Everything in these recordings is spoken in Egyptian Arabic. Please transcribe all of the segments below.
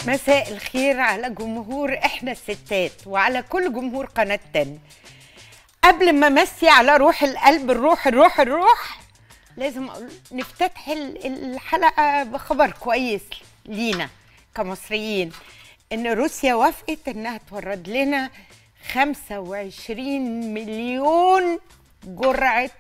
مساء الخير على جمهور احنا الستات وعلى كل جمهور قناه تن قبل ما امسي على روح القلب الروح الروح الروح لازم اقول نفتتح ال- الحلقه بخبر كويس لينا كمصريين ان روسيا وافقت انها تورد لنا 25 مليون جرعه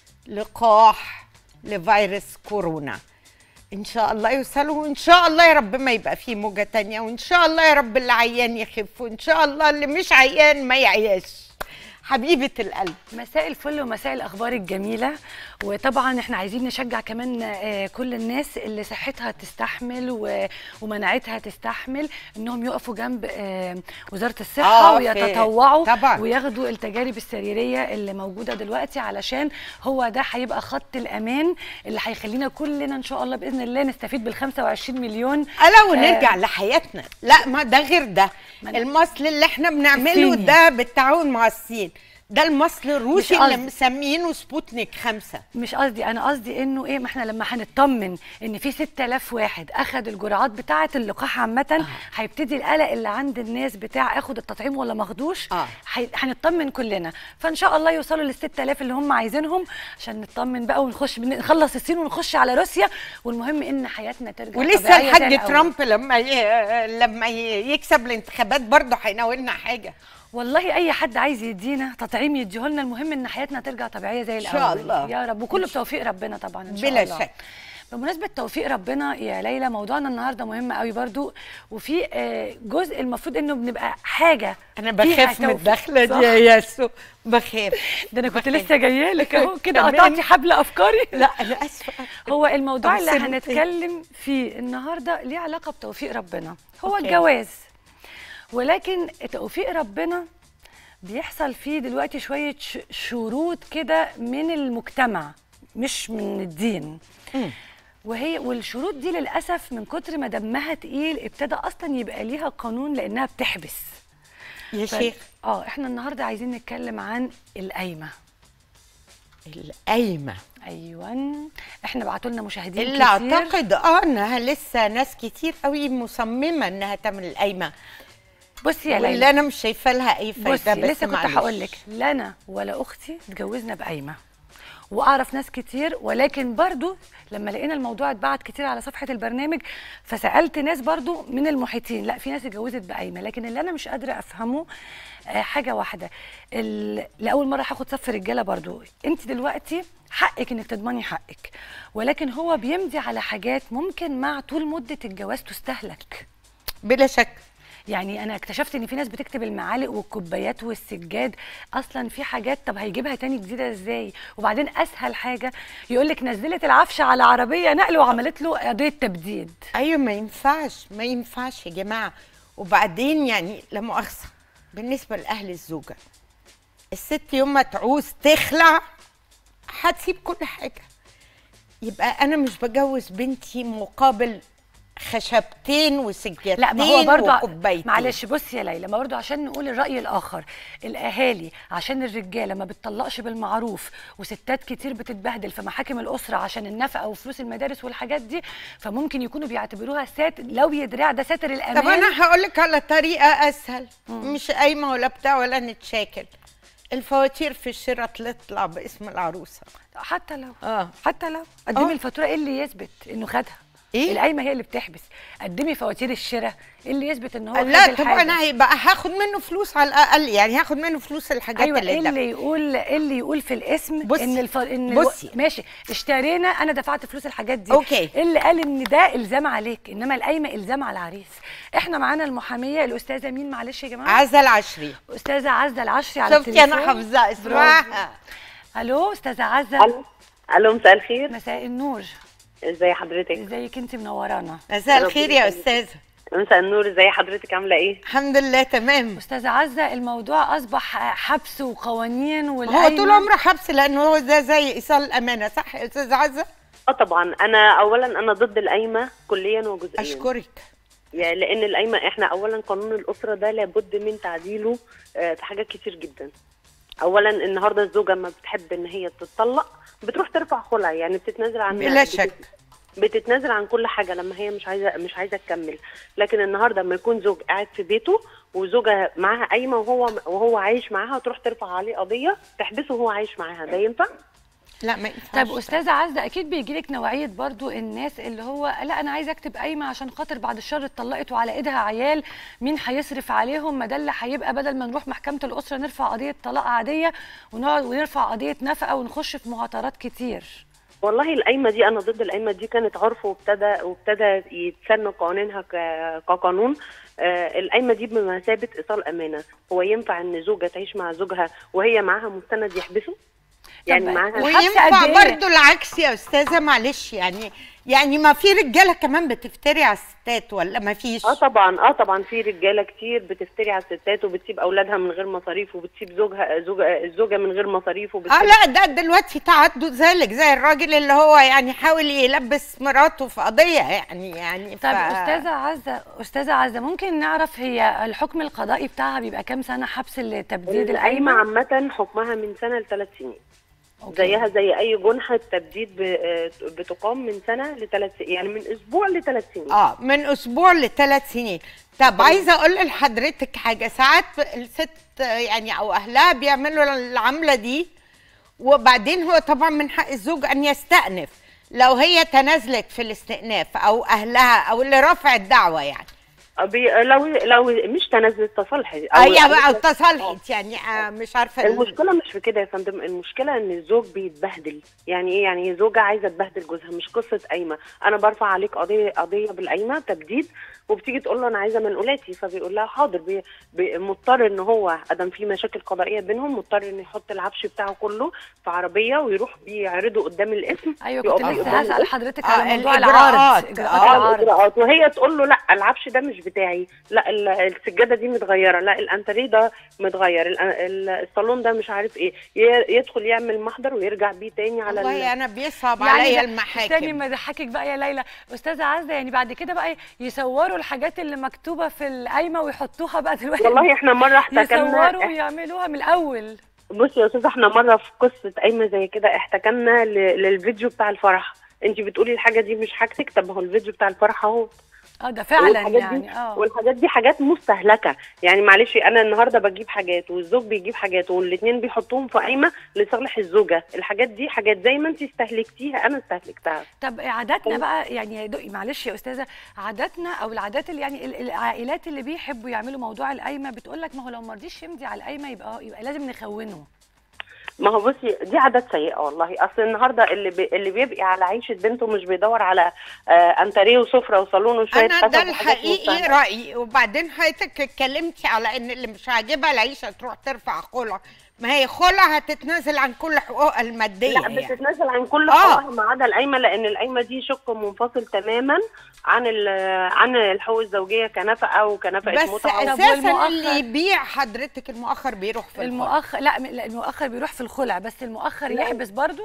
لقاح لفيروس كورونا ان شاء الله يوصلوا وان شاء الله يا رب ما يبقى فيه موجه تانية وان شاء الله يا رب اللي عيان يخف وان شاء الله اللي مش عيان ما يعياش حبيبه القلب مساء الفل ومساء الاخبار الجميله وطبعا احنا عايزين نشجع كمان آه، كل الناس اللي صحتها تستحمل و- ومناعتها تستحمل انهم يقفوا جنب آه، وزاره الصحه آه، في- ويتطوعوا طبعاً. وياخدوا التجارب السريريه اللي موجوده دلوقتي علشان هو ده هيبقى خط الامان اللي هيخلينا كلنا ان شاء الله باذن الله نستفيد بال 25 مليون الا ونرجع لحياتنا لا ما ده غير ده ما أنا- المصل اللي احنا بنعمله الصيني. ده بالتعاون مع الصين ده المصل الروسي مش اللي قصدي. مسمينه سبوتنيك خمسة مش قصدي انا قصدي انه ايه ما احنا لما هنطمن ان في 6000 واحد اخذ الجرعات بتاعه اللقاح عامه هيبتدي القلق اللي عند الناس بتاع اخد التطعيم ولا ما اخدوش آه. هي- هنطمن كلنا فان شاء الله يوصلوا لل 6000 اللي هم عايزينهم عشان نطمن بقى ونخش نخلص الصين ونخش على روسيا والمهم ان حياتنا ترجع ولسه طبيعية زي الحاج الأول. ترامب لما ي... لما ي... يكسب الانتخابات برضه هيناولنا حاجه والله اي حد عايز يدينا تطعيم يديهولنا المهم ان حياتنا ترجع طبيعيه زي إن الاول شاء الله. يا رب وكله بتوفيق ربنا طبعا ان شاء بلا الله شك. بمناسبه توفيق ربنا يا ليلى موضوعنا النهارده مهم قوي برضو وفي آه، جزء المفروض انه بنبقى حاجه انا فيها بخاف من توفيق. الدخله دي صح؟ يا ياسو بخاف ده انا كنت بخاف. لسه جايه لك اهو كده كمان؟ قطعتي حبل افكاري لا انا اسفه هو الموضوع اللي أبصم. هنتكلم فيه النهارده ليه علاقه بتوفيق ربنا هو أوكي. الجواز ولكن توفيق ربنا بيحصل فيه دلوقتي شويه ش- شروط كده من المجتمع مش من الدين مم. وهي والشروط دي للاسف من كتر ما دمها تقيل ابتدى اصلا يبقى ليها قانون لانها بتحبس يا ف- شيخ اه احنا النهارده عايزين نتكلم عن القايمه القايمه ايوه احنا بعتوا لنا مشاهدين اللي كتير اعتقد اه انها لسه ناس كتير قوي مصممه انها تعمل القايمه بصي يا واللي ليلى انا مش شايفه لها اي فايده بصي بس لسه كنت معلش. هقول لك لا انا ولا اختي اتجوزنا بقايمه واعرف ناس كتير ولكن برضو لما لقينا الموضوع اتبعت كتير على صفحه البرنامج فسالت ناس برضو من المحيطين لا في ناس اتجوزت بقايمه لكن اللي انا مش قادره افهمه آه، حاجه واحده ال- لاول مره هاخد صف رجاله برضو انت دلوقتي حقك انك تضمني حقك ولكن هو بيمضي على حاجات ممكن مع طول مده الجواز تستهلك بلا شك يعني انا اكتشفت ان في ناس بتكتب المعالق والكوبايات والسجاد اصلا في حاجات طب هيجيبها تاني جديده ازاي وبعدين اسهل حاجه يقول لك نزلت العفش على عربيه نقل وعملت له قضيه تبديد ايوه ما ينفعش ما ينفعش يا جماعه وبعدين يعني لا مؤاخذه بالنسبه لاهل الزوجه الست يوم ما تعوز تخلع هتسيب كل حاجه يبقى انا مش بجوز بنتي مقابل خشبتين وسجادتين لا ما هو برضو وكوبايتين معلش بصي يا ليلى ما برضو عشان نقول الراي الاخر الاهالي عشان الرجاله ما بتطلقش بالمعروف وستات كتير بتتبهدل في محاكم الاسره عشان النفقه وفلوس المدارس والحاجات دي فممكن يكونوا بيعتبروها ساتر لو يدرع ده ساتر الامان طب انا هقول لك على طريقه اسهل مش قايمه ولا بتاع ولا نتشاكل الفواتير في الشراء تطلع باسم العروسه حتى لو اه حتى لو قدمي آه. الفاتوره ايه اللي يثبت انه خدها إيه؟ القايمه هي اللي بتحبس قدمي فواتير الشراء ايه اللي يثبت ان هو لا خد طب الحاجة؟ انا هيبقى هاخد منه فلوس على الاقل يعني هاخد منه فلوس الحاجات ايوه اللي ايه اتدفعت. اللي يقول ايه اللي يقول في الاسم بصي، ان الف... ان الو... بصي. ماشي اشترينا انا دفعت فلوس الحاجات دي أوكي. ايه اللي قال ان ده الزام عليك انما القايمه الزام على العريس احنا معانا المحاميه الاستاذه مين معلش يا جماعه عزة العشري استاذه عزه العشري على شفتي انا التليفون. حافظه اسمها برافو. الو استاذه عزه الو الو مساء الخير مساء النور ازي حضرتك ازيك انت منورانا مساء الخير يا استاذه مساء النور ازي حضرتك عامله ايه الحمد لله تمام استاذه عزه الموضوع اصبح حبس وقوانين هو والقايمة طول عمره حبس لانه هو ده زي ايصال الامانه صح يا استاذه عزه اه طبعا انا اولا انا ضد القايمه كليا وجزئيا اشكرك يعني لان القايمه احنا اولا قانون الاسره ده لابد من تعديله آه، في حاجات كتير جدا اولا النهارده الزوجه ما بتحب ان هي تتطلق بتروح ترفع خلع يعني بتتنازل عن بلا شك بتتنازل عن كل حاجه لما هي مش عايزه مش عايزه تكمل لكن النهارده لما يكون زوج قاعد في بيته وزوجها معاها قايمه وهو وهو عايش معاها تروح ترفع عليه قضيه تحبسه وهو عايش معاها ده ينفع؟ لا ما ينفعش طيب استاذه عزه اكيد بيجي لك نوعيه برضو الناس اللي هو لا انا عايزه اكتب قايمه عشان خاطر بعد الشر اتطلقت وعلى ايدها عيال مين هيصرف عليهم ما ده اللي هيبقى بدل ما نروح محكمه الاسره نرفع قضيه طلاق عاديه ونقعد ونرفع قضيه نفقه ونخش في معطرات كتير والله القايمه دي انا ضد القايمه دي كانت عرف وابتدى وابتدى يتسن قوانينها ك- كقانون آه القايمه دي بمثابه ايصال امانه هو ينفع ان زوجه تعيش مع زوجها وهي معاها مستند يحبسه يعني طب معاها الحبس وينفع قد إيه؟ برضو العكس يا استاذه معلش يعني يعني ما في رجاله كمان بتفتري على الستات ولا ما فيش اه طبعا اه طبعا في رجاله كتير بتفتري على الستات وبتسيب اولادها من غير مصاريف وبتسيب زوجها زوجها الزوجه من غير مصاريف اه وبتسيب لا ده دلوقتي تعدد ذلك زي الراجل اللي هو يعني حاول يلبس مراته في قضيه يعني يعني طيب استاذه عزه استاذه عزه ممكن نعرف هي الحكم القضائي بتاعها بيبقى كام سنه حبس لتبديد القايمه القايمه عامه حكمها من سنه لثلاث سنين أوكي. زيها زي اي جنحه تبديد ب- آه، بتقام من سنه لثلاث يعني من اسبوع لثلاث سنين اه من اسبوع لثلاث سنين طب عايزه اقول لحضرتك حاجه ساعات الست يعني او اهلها بيعملوا العمله دي وبعدين هو طبعا من حق الزوج ان يستأنف لو هي تنازلت في الاستئناف او اهلها او اللي رفع الدعوه يعني بي لو لو مش تنازلت تصالحي اي بقى تصالحت يعني آه مش عارفه ال- المشكله مش في كده يا فندم المشكله ان الزوج بيتبهدل يعني ايه يعني زوجه عايزه تبهدل جوزها مش قصه قايمه انا برفع عليك قضيه قضيه بالقايمه تبديد وبتيجي تقول له انا عايزه منقولاتي فبيقول لها حاضر بي بي مضطر ان هو ادم في مشاكل قضائيه بينهم مضطر ان يحط العفش بتاعه كله في عربيه ويروح بيعرضه قدام الاسم ايوه يقف كنت بيه لسه قدام هسال الاسم. حضرتك آه، على موضوع الإجراءات. العرض آه، اجراءات اه العرض الاجراءات وهي تقول له لا العفش ده مش بتاعي لا ال- السجاده دي متغيره لا الانتريه ده متغير ال- ال- الصالون ده مش عارف ايه ي- يدخل يعمل محضر ويرجع بيه تاني على ال- والله انا بيصعب يعني عليا ده- المحاكم تاني ما ضحكك بقى يا ليلى استاذه عزه يعني بعد كده بقى يصوروا الحاجات اللي مكتوبه في القايمه ويحطوها بقى دلوقتي والله احنا مره احتكمنا يصوروا ويعملوها من الاول بصي يا استاذ احنا مره في قصه قايمه زي كده احتكمنا ل- للفيديو بتاع الفرح انت بتقولي الحاجه دي مش حاجتك طب ما هو الفيديو بتاع الفرح اهو اه ده فعلا والحاجات دي يعني اه والحاجات دي حاجات مستهلكه يعني معلش انا النهارده بجيب حاجات والزوج بيجيب حاجات والاثنين بيحطوهم في قايمه لصالح الزوجه الحاجات دي حاجات زي ما انت استهلكتيها انا استهلكتها طب عاداتنا بقى يعني يا دقي معلش يا استاذه عاداتنا او العادات اللي يعني ال- العائلات اللي بيحبوا يعملوا موضوع القايمه بتقول لك ما هو لو ما رضيش يمضي على القايمه يبقى يبقى لازم نخونه ما هو بصي دي عادات سيئه والله اصل النهارده اللي بي اللي بيبقي على عيشه بنته مش بيدور على آه انتريه وسفره وصالون وشويه انا خشب ده وحاجات الحقيقي مستهلكة. رايي وبعدين حضرتك اتكلمتي على ان اللي مش عاجبها العيشه تروح ترفع خلع ما هي خلع هتتنازل عن كل حقوقها الماديه لا يعني. بتتنازل عن كل آه. حقوقها ما عدا القايمه لان القايمه دي شق منفصل تماما عن ال- عن الحقوق الزوجيه كنفقه وكنفقه بس متعه طب اساسا والمؤخر؟ اللي يبيع حضرتك المؤخر بيروح في الخلع. المؤخر لا م- لا، المؤخر بيروح في الخلع بس المؤخر لا. يحبس برضو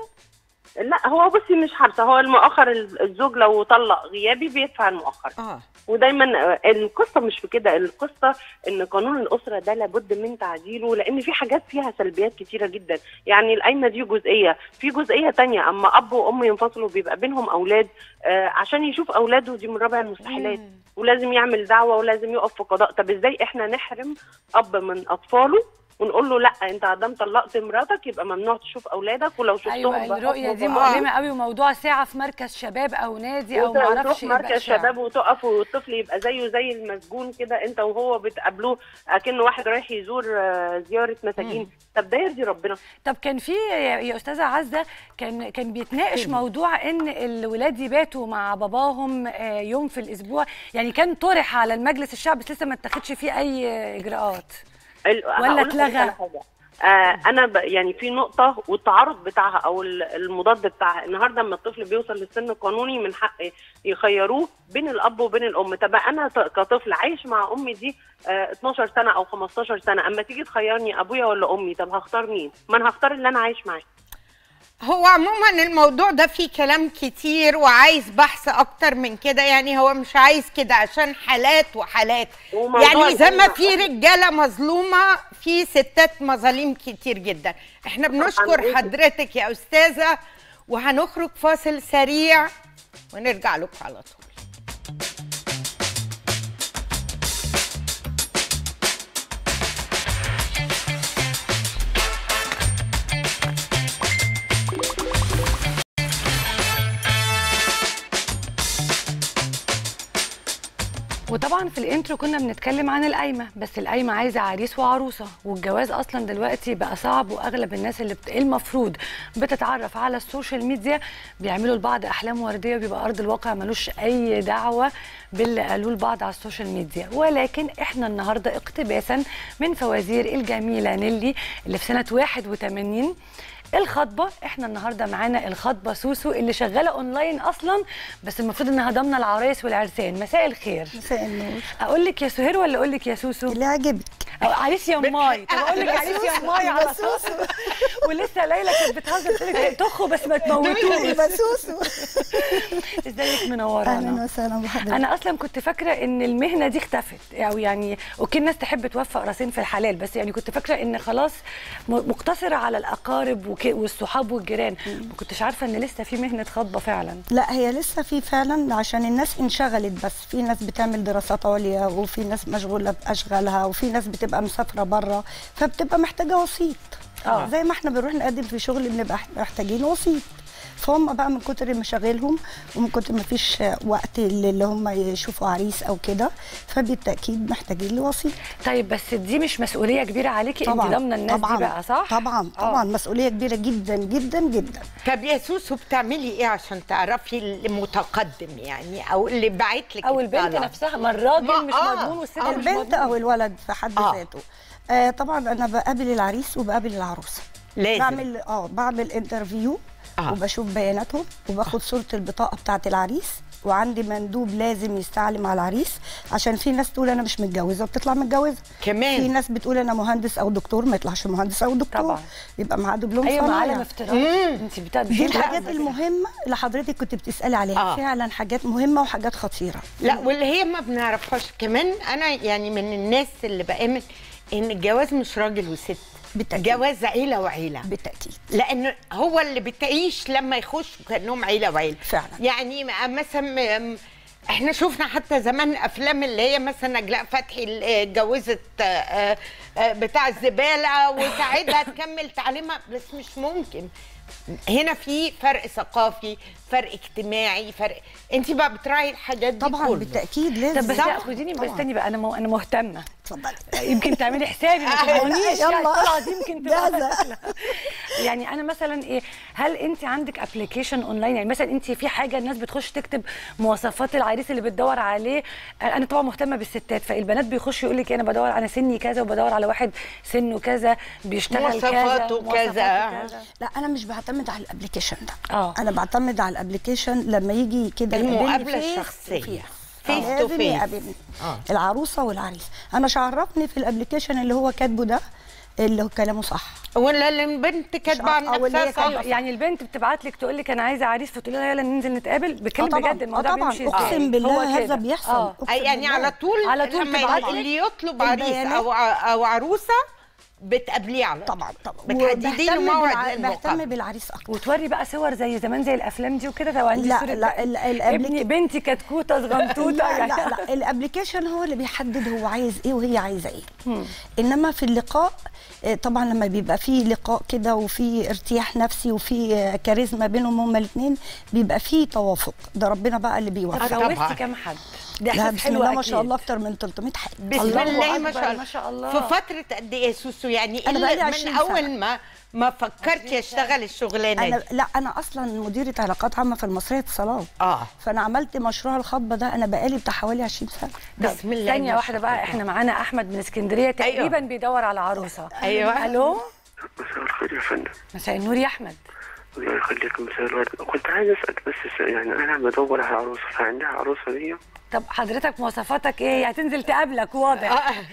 لا هو بصي مش حبسه هو المؤخر الزوج لو طلق غيابي بيدفع المؤخر اه ودايما القصه مش في كده القصه ان قانون الاسره ده لابد من تعديله لان في حاجات فيها سلبيات كتيره جدا يعني القايمه دي جزئيه في جزئيه تانية اما اب وام ينفصلوا بيبقى بينهم اولاد آه عشان يشوف اولاده دي من رابع المستحيلات ولازم يعمل دعوه ولازم يقف في قضاء طب ازاي احنا نحرم اب من اطفاله ونقول له لا انت عدم طلقت مراتك يبقى ممنوع تشوف اولادك ولو شفتهم ايوه بحكم الرؤيه دي بقى- مؤلمه قوي وموضوع ساعه في مركز شباب او نادي او وت- معرفش وتروح يبقى مركز شاعة. شباب وتقف والطفل يبقى زيه زي المسجون كده انت وهو بتقابلوه اكنه واحد رايح يزور آه، زياره مساجين طب ده يرضي ربنا طب كان في يا يا استاذه عزه كان كان بيتناقش موضوع ان الولاد يباتوا مع باباهم آه، يوم في الاسبوع يعني كان طرح على المجلس الشعب بس لسه ما اتخذش فيه اي اجراءات ال- ولا هقول لك اتلغى؟ على حاجة. آه انا ب يعني في نقطه والتعارض بتاعها او ال- المضاد بتاعها النهارده لما الطفل بيوصل للسن القانوني من حق يخيروه بين الاب وبين الام طب انا ط- كطفل عايش مع امي دي آه 12 سنه او 15 سنه اما تيجي تخيرني ابويا ولا امي طب هختار مين ما انا هختار اللي انا عايش معاه هو عموما الموضوع ده فيه كلام كتير وعايز بحث اكتر من كده يعني هو مش عايز كده عشان حالات وحالات وموضوع يعني زي ما القايمة في رجاله مظلومه في ستات مظالم كتير جدا احنا بنشكر طبعاً. حضرتك يا استاذه وهنخرج فاصل سريع ونرجع لكم على طول وطبعا في الانترو كنا بنتكلم عن القايمه بس القايمه عايزه عريس وعروسه والجواز اصلا دلوقتي بقى صعب واغلب الناس اللي بت... المفروض بتتعرف على السوشيال ميديا بيعملوا لبعض احلام ورديه وبيبقى ارض الواقع ملوش اي دعوه باللي قالوه لبعض على السوشيال ميديا ولكن احنا النهارده اقتباسا من فوازير الجميله نيلي اللي في سنه 81 الخطبه احنا النهارده معانا الخطبه سوسو اللي شغاله اونلاين اصلا بس المفروض انها ضامنه العرايس والعرسان مساء الخير مساء النور اقول لك يا سهير ولا اقول لك يا سوسو اللي عجبك أو عريس يا ماي طب اقول لك عريس يا ماي على بسوسو. طول ولسه ليلى كانت بتهزر تقول لك طخوا بس ما تموتوش يبقى سوسو ازيك اهلا منورانا وسهلا بحضرتك انا اصلا كنت فاكره ان المهنه دي اختفت او يعني اوكي الناس تحب توفق راسين في الحلال بس يعني كنت فاكره ان خلاص م- مقتصره على الاقارب وك- والصحاب والجيران ما كنتش عارفه ان لسه في مهنه خطبه فعلا لا هي لسه في فعلا عشان الناس انشغلت بس في ناس بتعمل دراسات عليا وفي ناس مشغوله باشغالها وفي ناس بتبقى مسافره بره فبتبقى محتاجه وسيط آه. زي ما احنا بنروح نقدم في شغل بنبقى محتاجين وسيط فهم بقى من كتر مشاغلهم ومن كتر ما فيش وقت اللي هم يشوفوا عريس او كده فبالتاكيد محتاجين لوسيط طيب بس دي مش مسؤوليه كبيره عليكي انت ضامنه الناس طبعا دي بقى صح طبعا آه. طبعا مسؤوليه كبيره جدا جدا جدا طب يا سوسو بتعملي ايه عشان تعرفي المتقدم يعني او اللي باعت لك او البنت الطلب؟ نفسها ما الراجل ما- مش آه. مضمون والست آه. مش البنت مضمون او الولد في حد آه. ذاته آه طبعا انا بقابل العريس وبقابل العروسه لازم بعمل اه بعمل انترفيو آه. وبشوف بياناتهم وباخد صوره البطاقه بتاعه العريس وعندي مندوب لازم يستعلم على العريس عشان في ناس تقول انا مش متجوزه وبتطلع متجوزه كمان. في ناس بتقول انا مهندس او دكتور ما يطلعش مهندس او دكتور طبعا. يبقى معاه دبلوم ايوه صنايع. معلم افتراض انت بتا... دي الحاجات المهمه اللي حضرتك كنت بتسالي عليها آه. فعلا حاجات مهمه وحاجات خطيره لا واللي هي ما بنعرفهاش كمان انا يعني من الناس اللي بامن ان الجواز مش راجل وست بالتأكيد. جواز عيله وعيله بالتاكيد لان هو اللي بتعيش لما يخشوا كانهم عيله وعيله فعلا. يعني م- مثلا م- احنا شفنا حتى زمان افلام اللي هي مثلا نجلاء فتحي اللي اتجوزت آه، آه، آه، بتاع الزباله وساعدها تكمل تعليمها بس مش ممكن هنا في فرق ثقافي فرق اجتماعي فرق انت بقى بتراعي الحاجات دي طبعا كله. بالتاكيد لازم طب بس طبعاً. لا خديني بس طبعاً. استني بقى انا مو... انا مهتمه اتفضلي يمكن تعملي حسابي ما تخونيش يلا. يعني طلعت يمكن تبقى جاهزة. سهلة. يعني انا مثلا ايه هل انت عندك ابلكيشن اونلاين يعني مثلا انت في حاجه الناس بتخش تكتب مواصفات العريس اللي بتدور عليه انا طبعا مهتمه بالستات فالبنات بيخشوا يقول لك انا بدور انا سني كذا وبدور على واحد سنه كذا بيشتغل كذا مواصفاته كذا. كذا لا انا مش بعتمد على الابلكيشن ده آه. انا بعتمد على الابلكيشن لما يجي كده يقابلني المقابلة face to الشخصية. face. Face to لازم face. يقابلني آه. العروسه والعريس انا شعرفني في الابلكيشن اللي هو كاتبه ده اللي هو كلامه صح ولا البنت كاتبه عن أو اللي نفسها هي صح كاتبة يعني البنت بتبعت لك تقول لك انا عايزه عريس فتقولي لها يلا ننزل نتقابل بتكلم آه طبعاً. بجد آه الموضوع طبعاً. بيمشي ازاي اقسم هو بالله كده. هذا بيحصل آه. أقسم أي يعني بالله. على طول على طول لما تبعت لك اللي يطلب عريس البيانات. او ع- او عروسه بتقابليه على طول. طبعا طبعا بتحددي له وبهتم موعد بالع- بهتم للمقابله بالعريس اكتر وتوري بقى صور زي زمان زي الافلام دي وكده لو عندي لا، صورة لا، ال- ال- ابني الأبليك- بنتي كتكوته صغنطوطه لا يعني لا لا الابلكيشن هو اللي بيحدد هو عايز ايه وهي عايزه ايه انما في اللقاء آه، طبعا لما بيبقى في لقاء كده وفي ارتياح نفسي وفي آه، كاريزما بينهم هما الاثنين بيبقى في توافق ده ربنا بقى اللي طب بيوفق طبعاً. جوزتي كام حد؟ ده لا احساس بسم حلو الله ما أكيد. شاء الله اكتر من 300 حاجه بسم الله الله ما أكبر، شاء الله ما شاء الله. في فتره قد ايه يا سوسو يعني أنا إلا بقالي من 20 اول سنة. ما ما فكرتي اشتغل الشغلانه انا دي لا انا اصلا مديره علاقات عامه في المصريه اتصالات اه فانا عملت مشروع الخطبه ده انا بقالي بتاع حوالي 20 سنه بسم الله ثانيه ما واحده شاء بقى الله. احنا معانا احمد من اسكندريه تقريبا بيدور على عروسه أيوة. الو مساء الخير يا فندم مساء النور يا احمد الله يخليك مساء الورد كنت عايز اسال بس س- يعني انا بدور على عروسه فعندها عروسه دي طب حضرتك مواصفاتك ايه هتنزل تقابلك واضح آه.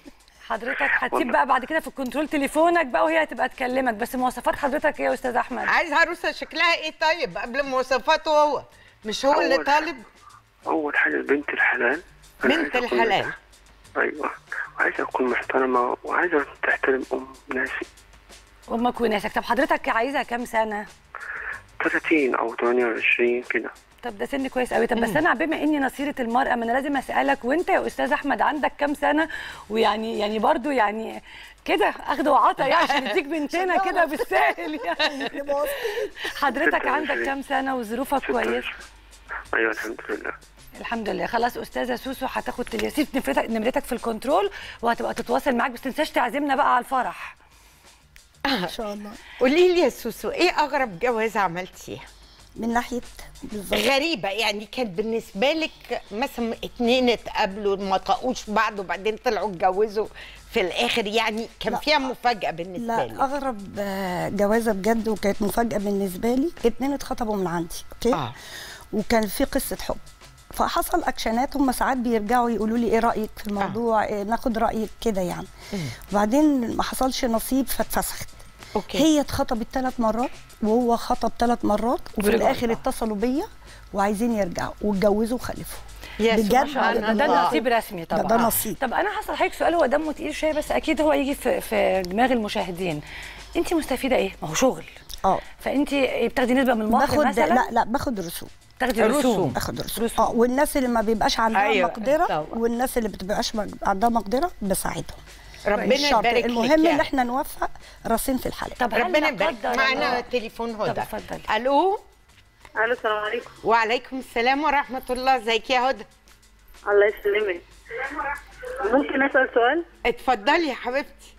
حضرتك هتسيب بقى بعد كده في الكنترول تليفونك بقى وهي هتبقى تكلمك بس مواصفات حضرتك ايه يا استاذ احمد عايز عروسه شكلها ايه طيب قبل مواصفاته هو مش هو اللي أول طالب اول حاجه بنت الحلال أنا بنت عايز أكون الحلال. مح- ايوه وعايزه اكون محترمه وعايزه تحترم ام ناسي امك وناسك طب حضرتك عايزها كام سنه 30 او 28 كده طب ده سن كويس قوي طب بس انا بما اني نصيره المراه ما انا لازم اسالك وانت يا استاذ احمد عندك كام سنه ويعني يعني برضو يعني كده اخد وعطا يعني عشان نديك بنتنا كده بالساهل يعني حضرتك عندك كام سنه وظروفك كويس ايوه الحمد لله الحمد لله خلاص استاذه سوسو هتاخد تليسيب نمرتك نمرتك في الكنترول وهتبقى تتواصل معاك بس تنساش تعزمنا بقى على الفرح ان شاء الله قولي لي يا سوسو ايه اغرب جوازه عملتيها من ناحيه بالظبط غريبه يعني كانت بالنسبه لك مثلا اتنين اتقابلوا ما طقوش بعض وبعدين طلعوا اتجوزوا في الاخر يعني كان لا. فيها مفاجاه بالنسبه لا لي اغرب آه، جوازه بجد وكانت مفاجاه بالنسبه لي اتنين اتخطبوا من عندي اوكي اه وكان في قصه حب فحصل اكشنات هم ساعات بيرجعوا يقولوا لي ايه رايك في الموضوع إيه ناخد رايك كده يعني وبعدين ما حصلش نصيب فاتفسخت اوكي هي اتخطبت ثلاث مرات وهو خطب ثلاث مرات وفي ورجعوا الاخر لبعض. اتصلوا بيا وعايزين يرجعوا واتجوزوا وخلفوا يا بجد سبحان ده, الله. ده نصيب رسمي ده- طبعا ده نصيب. طب انا هسال حضرتك سؤال هو دمه تقيل شويه بس اكيد هو يجي في, في دماغ المشاهدين انت مستفيده ايه ما هو شغل اه فانت بتاخدي نسبه من المهر باخد مثلا لا لا باخد رسوم تاخدي رسوم. رسوم باخد رسوم رسوم. اه والناس اللي ما بيبقاش عندها أيوة، أيوة مقدره طبعا. والناس اللي بتبقاش مج- عندها مقدره بساعدهم ربنا مش شرط. يبارك لك المهم يعني. ان احنا نوفق راسين في الحلقه طب هل ربنا لا يبارك قدر معنا الله- تليفون طب هدى اتفضلي. الو الو السلام عليكم وعليكم السلام ورحمه الله ازيك يا هدى الله يسلمك ممكن اسال سؤال اتفضلي يا حبيبتي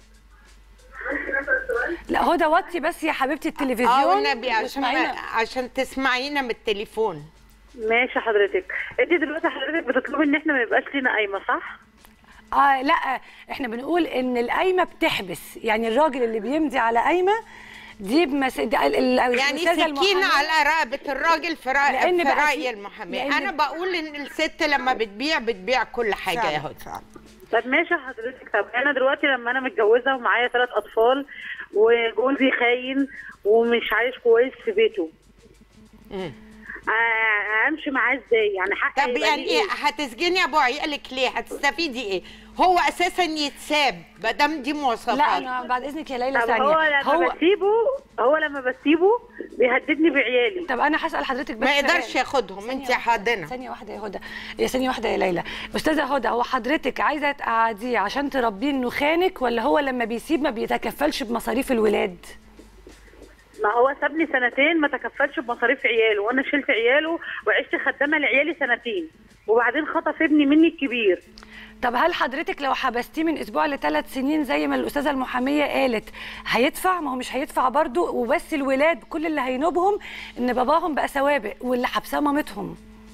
لا هدى وطي بس يا حبيبتي التلفزيون اه والنبي عشان واسمعينا. عشان تسمعينا من التليفون ماشي حضرتك انت دلوقتي حضرتك بتطلبي ان احنا ما يبقاش لينا قايمه صح اه لا احنا بنقول ان القايمه بتحبس يعني الراجل اللي بيمضي على قايمه دي بمس... دي ال- ال- يعني الأستاذة سكين المحامية- على رقبه الراجل في رأي لأن في بقى راي في- المحامي لأن- انا بقول ان الست لما بتبيع بتبيع كل حاجه يا هدى فعلا. طب ماشي حضرتك طب انا دلوقتي لما انا متجوزه ومعايا ثلاث اطفال وجوزي خاين ومش عايش كويس في بيته مم. آه، امشي معاه ازاي يعني حقي طب يبقى يعني ليه ايه هتسجني ابو عيالك ليه هتستفيدي ايه هو اساسا يتساب ما دام دي مواصفات لا انا بعد اذنك يا ليلى طب ثانيه هو لما بسيبه هو لما بسيبه بيهددني بعيالي طب انا هسال حضرتك بس ما يقدرش سؤال. ياخدهم ثانية انت يا واحدة. حاضنه ثانيه واحده يا هدى يا ثانيه واحده يا ليلى استاذه هدى هو حضرتك عايزه تقعديه عشان تربيه انه خانك ولا هو لما بيسيب ما بيتكفلش بمصاريف الولاد ما هو سابني سنتين ما تكفلش بمصاريف عياله وانا شلت عياله وعشت خدامه لعيالي سنتين وبعدين خطف ابني مني الكبير طب هل حضرتك لو حبستيه من اسبوع لثلاث سنين زي ما الاستاذه المحاميه قالت هيدفع ما هو مش هيدفع برضه وبس الولاد كل اللي هينوبهم ان باباهم بقى سوابق واللي حبساه مامتهم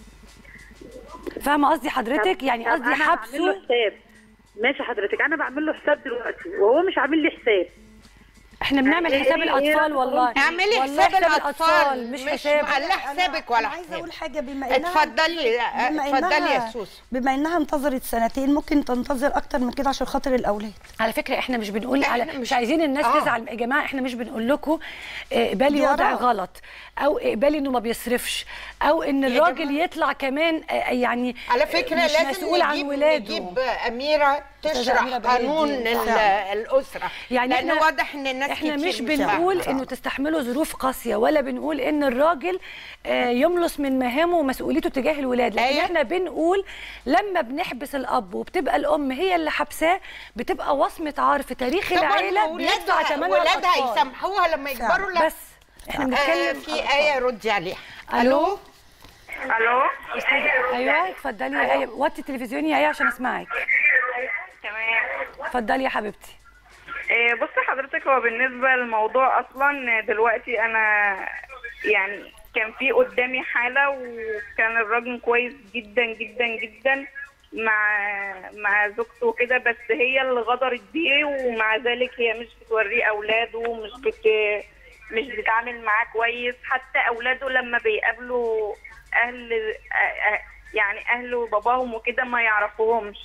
فاهمه قصدي حضرتك يعني طب قصدي أنا بعمل له حبسه حساب ماشي حضرتك انا بعمل له حساب دلوقتي وهو مش عامل لي حساب احنا بنعمل يعني حساب إيه- الاطفال إيه والله اعملي والله حساب الاطفال مش مش حساب لا حسابك ولا أنا عايزه حساب اقول حاجه بما انها اتفضلي بما اتفضلي يا إنها- سوسو بما انها انتظرت سنتين ممكن تنتظر اكتر من كده عشان خاطر الاولاد على فكره احنا مش بنقول إحنا على مش- مش عايزين الناس آه. تزعل يا جماعه احنا مش بنقول لكم آه، اقبلي دي وضع آراء. غلط او اقبلي انه ما بيصرفش او ان الراجل يطلع كمان آه، يعني على فكره مش لازم مسؤول عن نجيب, ولاده نجيب اميره تشرح أميرة بهاء قانون الدين. ال- فعلا. الاسره يعني لان احنا واضح ان الناس احنا كتير مش بنقول فاهمة. انه تستحملوا ظروف قاسيه ولا بنقول ان الراجل آه، يملص من مهامه ومسؤوليته تجاه الولاد لكن أيوة. احنا بنقول لما بنحبس الاب وبتبقى الام هي اللي حبساه بتبقى وصمه عار في تاريخ طبعا العيله بيدفع ولادها ثمنها ولادها الأطفال. يسامحوها لما يكبروا لا بس احنا آه بنتكلم في ايه ردي عليها الو الو ايوه اتفضلي يا ايه وطي التلفزيون يا ايه عشان اسمعك تمام اتفضلي يا حبيبتي إيه، بصي حضرتك هو بالنسبة للموضوع أصلا دلوقتي أنا يعني كان في قدامي حالة وكان الراجل كويس جدا جدا جدا مع مع زوجته وكده بس هي اللي غدرت بيه ومع ذلك هي مش بتوريه أولاده مش بت مش بتتعامل معاه كويس حتى أولاده لما بيقابلوا أهل أ- أ- يعني أهل وباباهم وكده ما يعرفوهمش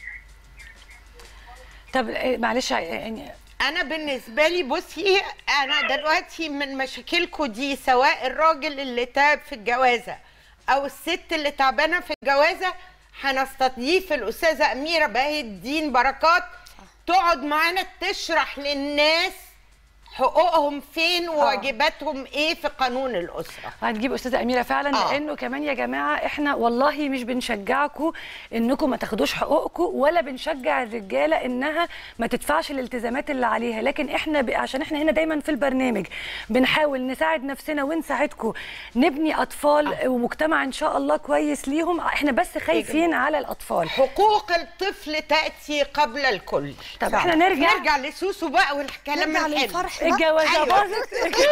طب آه، معلش يعني انا بالنسبه لي بصي انا دلوقتي من مشاكلكم دي سواء الراجل اللي تعب في الجوازه او الست اللي تعبانه في الجوازه هنستضيف الاستاذه اميره بهي الدين بركات تقعد معانا تشرح للناس حقوقهم فين وواجباتهم ايه في قانون الاسره هنجيب استاذه اميره فعلا آه. لانه كمان يا جماعه احنا والله مش بنشجعكم انكم ما تاخدوش حقوقكم ولا بنشجع الرجاله انها ما تدفعش الالتزامات اللي عليها لكن احنا ب... عشان احنا هنا دايما في البرنامج بنحاول نساعد نفسنا ونساعدكم نبني اطفال آه. ومجتمع ان شاء الله كويس ليهم احنا بس خايفين على الاطفال حقوق الطفل تاتي قبل الكل طب احنا نرجع نرجع لسوسو بقى والكلام نرجع الحلو للفرح بقى الجوازه أيوة. باظت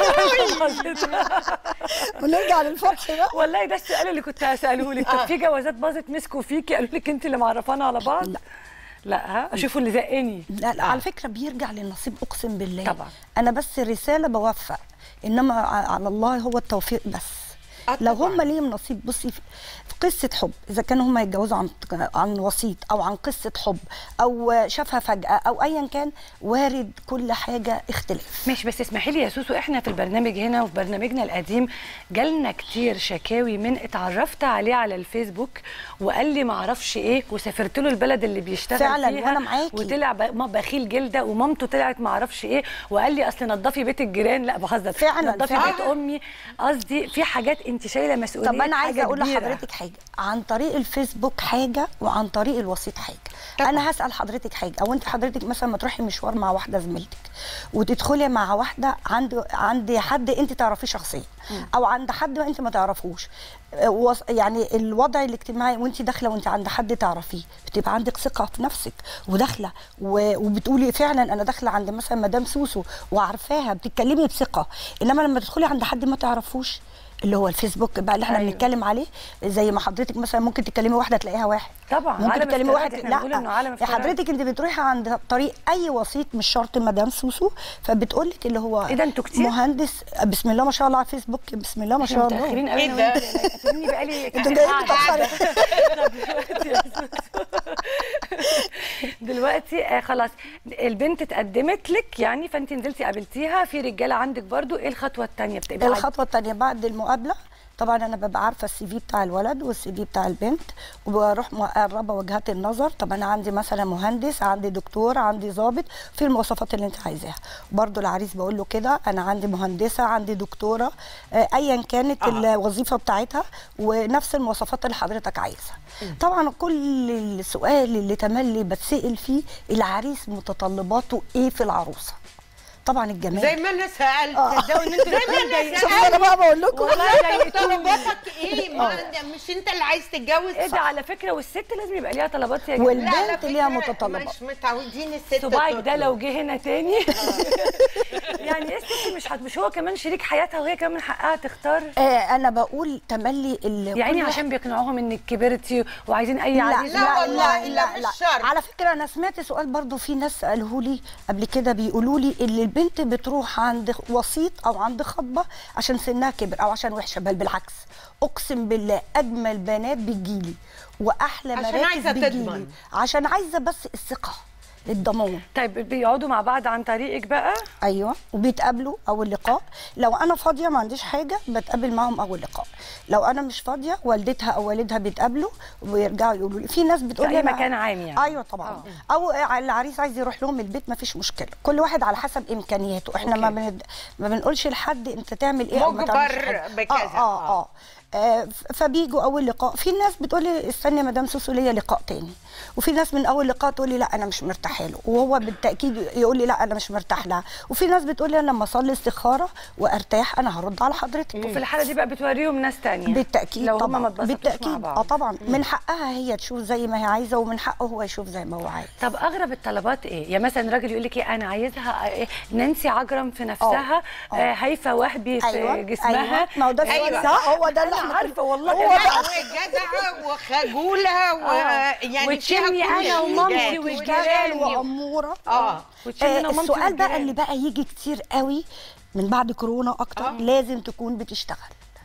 الجوازه باظت ونرجع للفرح بقى والله ده السؤال اللي كنت هساله لك طب في جوازات باظت مسكوا فيكي قالوا لك انت اللي معرفانا على بعض لا. لا ها اشوفوا اللي زقني لا لا على فكره بيرجع للنصيب اقسم بالله طبعا. انا بس رساله بوفق انما ع- على الله هو التوفيق بس آه لو طبعاً. هم ليهم نصيب بصي في في قصه حب اذا كانوا هم يتجوزوا عن عن وسيط او عن قصه حب او شافها فجاه او ايا كان وارد كل حاجه اختلاف مش بس اسمحي لي يا سوسو احنا في البرنامج هنا وفي برنامجنا القديم جالنا كتير شكاوي من اتعرفت عليه على الفيسبوك وقال لي ما اعرفش ايه وسافرت له البلد اللي بيشتغل فعلاً، فيها وأنا معاكي. وطلع ب- ما بخيل جلده ومامته طلعت ما اعرفش ايه وقال لي اصل نضفي بيت الجيران لا بهزر فعلاً، نضفي فعلاً. بيت امي قصدي في حاجات انت شايله مسؤوليه طب انا عايزه حاجة اقول كبيرة. لحضرتك حاجه عن طريق الفيسبوك حاجه وعن طريق الوسيط حاجه طبعاً. انا هسال حضرتك حاجه او انت حضرتك مثلا ما تروحي مشوار مع واحده زميلتك وتدخلي مع واحده عند عند حد انت تعرفيه شخصيا او عند حد ما انت ما تعرفوش آه، وص- يعني الوضع الاجتماعي وانت داخله وانت عند حد تعرفيه بتبقى عندك ثقه في نفسك وداخله و- وبتقولي فعلا انا داخله عند مثلا مدام سوسو وعارفاها بتتكلمي بثقه انما لما تدخلي عند حد ما تعرفوش اللي هو الفيسبوك بقى اللي احنا أيوة. بنتكلم عليه زي ما حضرتك مثلا ممكن تكلمي واحده تلاقيها واحد طبعاً، ممكن عالم تكلمي افتراضي، واحد احنا بنقول إنه عالم لا افتراضي. حضرتك انت بتروحي عند طريق اي وسيط مش شرط مدام سوسو فبتقول لك اللي هو إيه ده، انتوا كتير؟ مهندس بسم الله ما شاء الله على الفيسبوك بسم الله ما احنا شاء الله متاخرين قوي إيه انا ده؟ وانت اتني بقالي انتوا جايين قاعدة. متاخر دلوقتي آه خلاص البنت اتقدمت لك يعني فانت نزلتي قابلتيها في رجاله عندك برضو ايه الخطوه الثانيه بتبقى الخطوه الثانيه بعد المقابله طبعا انا ببقى عارفه السي في بتاع الولد والسي في بتاع البنت وبروح مقربه وجهات النظر طب انا عندي مثلا مهندس عندي دكتور عندي ضابط في المواصفات اللي انت عايزاها برضو العريس بقول له كده انا عندي مهندسه عندي دكتوره آه، ايا كانت آه. الوظيفه بتاعتها ونفس المواصفات اللي حضرتك عايزها طبعا كل السؤال اللي تملي بتسال فيه العريس متطلباته ايه في العروسه طبعا الجمال زي ما انا سالت آه. صدقوا ان انتوا زي ما انا شوفوا انا سالت بقى بقول لكم والله ضايقتوني. طلباتك ايه ما مش انت اللي عايز تتجوز ايه ده على فكره والست لازم يبقى ليها طلبات يا جماعه وال- لا على البنت ليها فكرة متطلبات. مش متعودين الست صباعك ده تطلب. لو جه هنا تاني يعني ايه الست مش هت... مش هو كمان شريك حياتها وهي كمان من حقها تختار آه انا بقول تملي ال- يعني كل عشان بيقنعوهم انك كبرتي وعايزين اي لا عريس لا والله، لا، مش شرط. على فكره انا سمعت سؤال برضو في ناس سالوه لي قبل كده بيقولوا لي ان البنت بتروح عند وسيط او عند خطبه عشان سنها كبر او عشان وحشه بل بالعكس اقسم بالله اجمل بنات بتجيلي واحلى عشان مراكز عايزة بتجيلي تضمن. عشان عايزه بس الثقه الضمان طيب بيقعدوا مع بعض عن طريقك بقى ايوه وبيتقابلوا اول لقاء لو انا فاضيه ما عنديش حاجه بتقابل معاهم اول لقاء لو انا مش فاضيه والدتها او والدها بيتقابلوا ويرجعوا يقولوا لي في ناس بتقول في لي أي أنا- مكان عام يعني. ايوه طبعا او العريس عايز يروح لهم البيت ما فيش مشكله كل واحد على حسب امكانياته احنا ما أوكي. بن... ما بنقولش لحد انت تعمل ايه او ما تعملش مجبر حاجة. بكذا. اه اه, آه. آه، ف- فبيجوا اول لقاء في ناس بتقول لي استني يا مدام سوسو ليا لقاء تاني وفي ناس من اول لقاء تقول لي لا انا مش مرتاحه له وهو بالتاكيد يقول لي لا انا مش مرتاح لها وفي ناس بتقول لي انا لما اصلي استخاره وارتاح انا هرد على حضرتك وفي الحاله دي بقى بتوريهم ناس تانية بالتاكيد لو طبعا هما ما اتبسطوش مع بالتاكيد بعض اه طبعا من حقها هي تشوف زي ما هي عايزه ومن حقه هو يشوف زي ما هو عايز طب اغرب الطلبات ايه؟ يعني مثلا راجل يقول لك ايه انا عايزها إيه نانسي عجرم في نفسها آه. آه هيفا وهبي في ايوه جسمها ايوه ما هو ده أيوة. السؤال صح هو ده اللي انا احنا عارفه والله هو أنا بقى. وجدعه وخجوله و... آه. يعني وتشمي فيها كل أنا ومامتي الحاجات. والجيران. جمال واموره اه وتشمي آه أنا ومامتي السؤال بقى والجيران. اللي بقى يجي كتير قوي من بعد كورونا اكتر آه. لازم تكون بتشتغل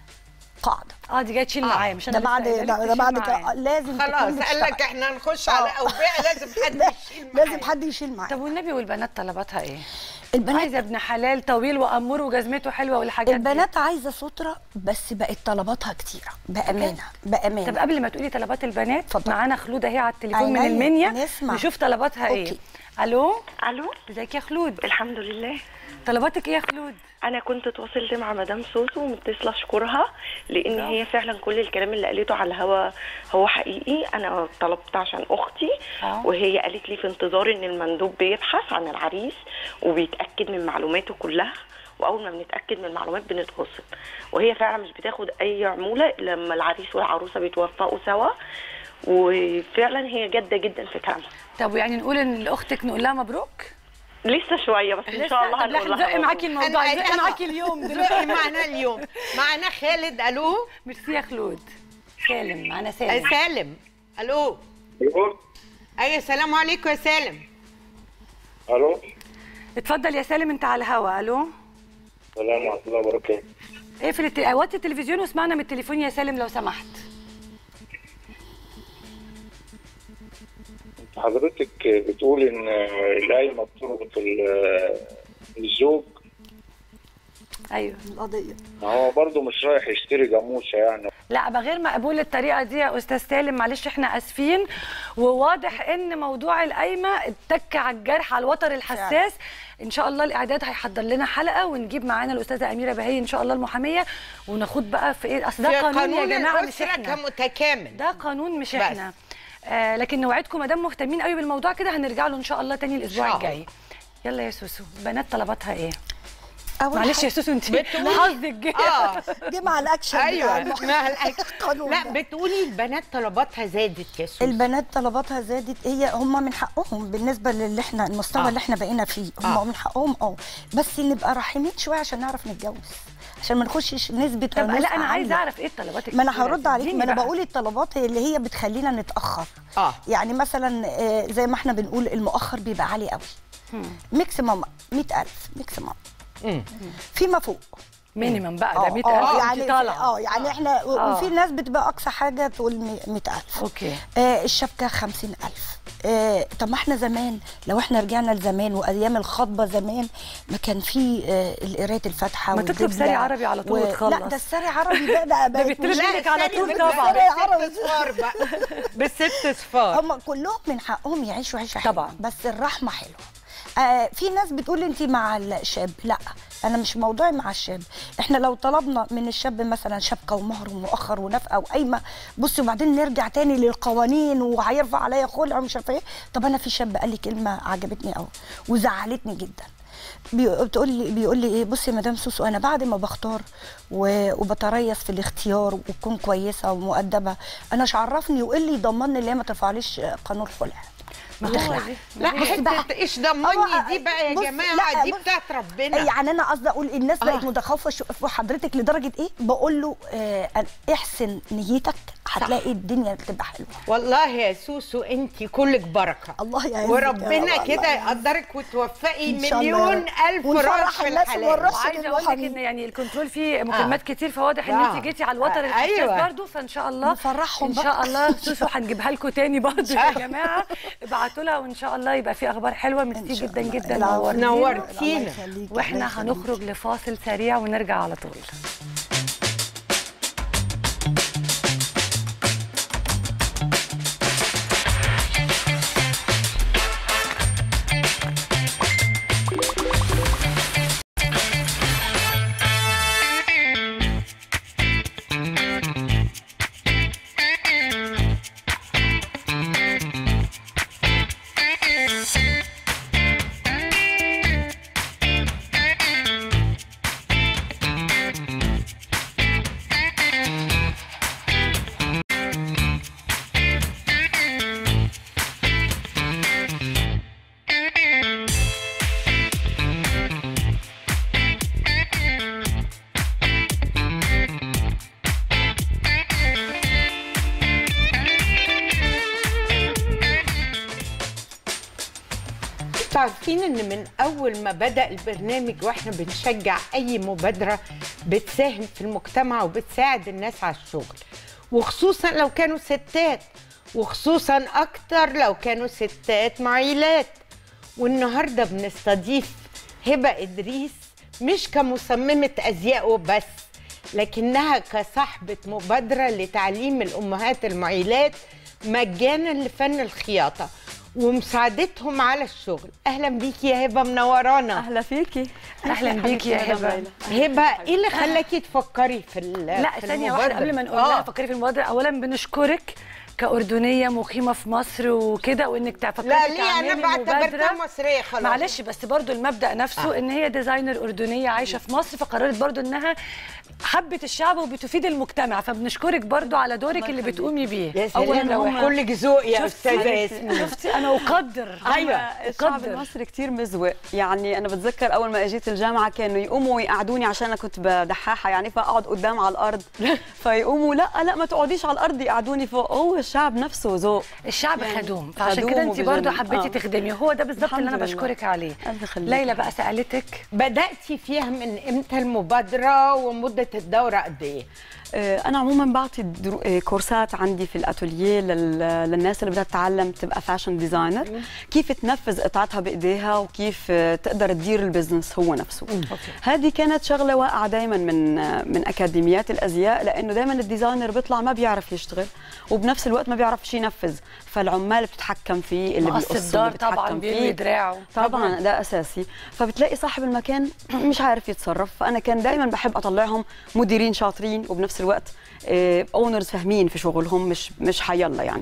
قاعده اه دي جايه تشيل معايا مش انا ده بعد لسه قايلة لك ده تشيل بعد معايا. كده لازم خلاص تكون قال لك بتشتغل. احنا هنخش على اوبئه لازم حد لا، يشيل معايا. لازم حد يشيل معاك طب والنبي والبنات طلباتها ايه؟ البنات عايزه ابن حلال طويل وامور وجزمته حلوه والحاجات دي. البنات عايزه ستره بس بقت طلباتها كتيره بامانه بامانه طب قبل ما تقولي طلبات البنات اتفضل. معانا خلود اهي على التليفون من عينيا، المنيا نسمع. نشوف طلباتها ايه أوكي. الو الو ازيك يا خلود الحمد لله طلباتك ايه يا خلود انا كنت اتواصلت مع مدام سوسو ومتصله اشكرها لان هي فعلا كل الكلام اللي قالته على الهوا هو حقيقي انا طلبت عشان اختي آه. وهي قالت لي في انتظار ان المندوب بيبحث عن العريس وبيتاكد من معلوماته كلها واول ما بنتاكد من المعلومات بنتواصل وهي فعلا مش بتاخد اي عموله لما العريس والعروسه بيتوافقوا سوا وفعلا هي جاده جدا في كلامها طب يعني نقول ان لاختك نقول لها مبروك لسه شويه بس ان شاء الله طب لا، هنقول هنزق لها معاكي مبروك. الموضوع أنا- هنزق معاكي اليوم زقي دلوقتي معنا اليوم معنا خالد الو ميرسي يا خلود سالم معانا آه، سالم سالم الو الو ايوه السلام عليكم يا سالم الو اتفضل يا سالم انت على الهوا الو السلام ورحمه الله وبركاته اقفل الت... وطي التلفزيون واسمعنا من التليفون يا سالم لو سمحت حضرتك بتقول ان القايمه بتربط ال- الزوج ايوه القضيه ما هو برضه مش رايح يشتري جاموسه يعني لا بقى غير مقبول الطريقه دي يا استاذ سالم معلش احنا اسفين وواضح ان موضوع القايمه اتك على الجرح على الوتر الحساس ان شاء الله الاعداد هيحضر لنا حلقه ونجيب معانا الاستاذه اميره بهي ان شاء الله المحاميه وناخد بقى في ايه اصل ده في قانون, يا جماعه مش الأسرة احنا كمتكامل ده قانون مش بس. احنا آه لكن نوعدكم ما دام مهتمين قوي بالموضوع كده هنرجع له ان شاء الله تاني الاسبوع إن شاء الله. الجاي يلا يا سوسو بنات طلباتها ايه اول معلش يا حاجة سوسو انت بتقولي- حظك جه اه دي مع الاكشن بتاع ايوه الم- مع الأكل. القانون لا ده. بتقولي البنات طلباتها زادت يا سوسو البنات طلباتها زادت هي هم من حقهم بالنسبه للي احنا المستوى آه. اللي احنا بقينا فيه هم آه. من حقهم اه بس نبقى رحيمين شويه عشان نعرف نتجوز عشان ما نخشش نسبه طب عنوسة لا انا عايزه عالية. اعرف ايه طلباتك ما انا الكتيرة هرد دي؟ عليك اديني ما انا بقى. بقول الطلبات هي اللي هي بتخلينا نتاخر اه يعني مثلا آه، زي ما احنا بنقول المؤخر بيبقى عالي قوي ميكسيمم 100000 ميكسيمم مم. فيما فوق مينيمم بقى ده اه 100000 اه يعني يعني طالعه اه يعني احنا آه. وفي ناس بتبقى اقصى حاجه تقول 100000 اوكي آه الشبكه 50000 آه طب ما احنا زمان لو احنا رجعنا لزمان وايام الخطبه زمان ما كان في آه القرايه الفاتحه ما تطلب والدبلة ساري عربي على طول وتخلص. لا ده الساري عربي بقى ده ده بقت بيطلب مش- منك على الثانية طول بتبقى طبعا. بالست بالست صفار بقى بالست صفار هم كلهم من حقهم يعيشوا عيشه حلوه طبعاً. بس الرحمه حلوه آه في ناس بتقول انت مع الشاب لا انا مش موضوعي مع الشاب احنا لو طلبنا من الشاب مثلا شبكه ومهر ومؤخر ونفقه وقايمه بصي وبعدين نرجع تاني للقوانين وهيرفع عليا خلع ومش عارفه ايه طب انا في شاب قال لي كلمه عجبتني قوي وزعلتني جدا بي- بتقول لي بيقول لي ايه بصي يا مدام سوسو انا بعد ما بختار و- وبتريث في الاختيار وتكون كويسه ومؤدبه انا مش عرفني وايه اللي يضمني اللي هي ما ترفعليش قانون خلع ما هو تخلع. دي. لا بص بقى. حته ايش ضمني دي بقى يا بص، جماعه لا، دي بص. بتاعت ربنا يعني انا قصدي اقول الناس بقت آه. متخوفه شو- في حضرتك لدرجه ايه بقول له آه احسن نيتك هتلاقي الدنيا تبقى حلوه والله يا سوسو انت كلك بركه الله يعزك يا وربنا رب، كده الله يعزك. يقدرك وتوفقي إن شاء الله يا مليون رب. الف ونفرح راس في الناس الحلال ونرش وعايزه اقول لك المحامين. ان يعني الكنترول فيه مكالمات كتير فواضح ان آه. انت جيتي على الوتر آه، الحساس أيوة. برضه فان شاء الله نفرحهم ان شاء بقى. الله سوسو هنجيبها لكم تاني برضه يا جماعه ابعتوا لها وان شاء الله يبقى في اخبار حلوه ميرسي شاء جدا الله. جدا العفو. نورتينا نورتينا. الله يخليك، الله واحنا يخليك. هنخرج لفاصل سريع ونرجع على طول انتوا عارفين ان من اول ما بدا البرنامج واحنا بنشجع اي مبادره بتساهم في المجتمع وبتساعد الناس على الشغل وخصوصا لو كانوا ستات وخصوصا اكتر لو كانوا ستات معيلات والنهارده بنستضيف هبه ادريس مش كمصممه ازياء وبس لكنها كصاحبه مبادره لتعليم الامهات المعيلات مجانا لفن الخياطه ومساعدتهم على الشغل اهلا بيكي يا هبه منورانا اهلا فيكي اهلا بيكي يا هبه هبه ايه اللي خلاكي تفكري في ال- لا في ثانيه واحده المبادرة؟ قبل ما نقول لها آه. فكري في المبادره اولا بنشكرك كأردنية مقيمة في مصر وكده وانك تفكري لا ليه تعملي انا بعتبرتها مبادرة مصريه خلاص معلش بس برضو المبدأ نفسه آه. ان هي ديزاينر أردنية عايشة في مصر فقررت برضو انها حبت الشعب وبتفيد المجتمع فبنشكرك برضو على دورك اللي بتقومي بيه يا أولاً سلام هم- كل ذوق يا شفتي؟ استاذه ياسمين شفتي انا اقدر ايوه الشعب أقدر. المصري كتير مزوق يعني انا بتذكر اول ما اجيت الجامعه كانوا يقوموا ويقعدوني عشان انا كنت دحاحه يعني فاقعد قدام على الارض فيقوموا لا لا ما تقعديش على الارض يقعدوني فوق هو الشعب نفسه ذوق الشعب يعني خدوم فعشان خدوم كده انت برضو وبجنن. حبيتي آه. تخدمي هو ده بالظبط اللي انا الحمد لله. بشكرك عليه الله يخليك. ليلى بقى سالتك بداتي فيها من امتى المبادره ومده الدوره قد ايه آه، انا عموما بعطي درو... آه، كورسات عندي في الاتوليه لل... للناس اللي بدها تتعلم تبقى فاشن ديزاينر كيف تنفذ قطعتها بايديها وكيف آه، تقدر تدير البزنس هو نفسه هذه كانت شغله واقعه دائما من آه، من اكاديميات الازياء لانه دائما الديزاينر بيطلع ما بيعرف يشتغل وبنفس الوقت ما بيعرفش ينفذ فالعمال بتتحكم فيه اللي مقص بيقص الدار اللي بيتحكم طبعا بيلوي فيه. دراعه طبعا ده اساسي فبتلاقي صاحب المكان مش عارف يتصرف فانا كان دائما بحب اطلعهم مديرين شاطرين وبنفس الوقت اونرز فاهمين في شغلهم مش مش حيلا يعني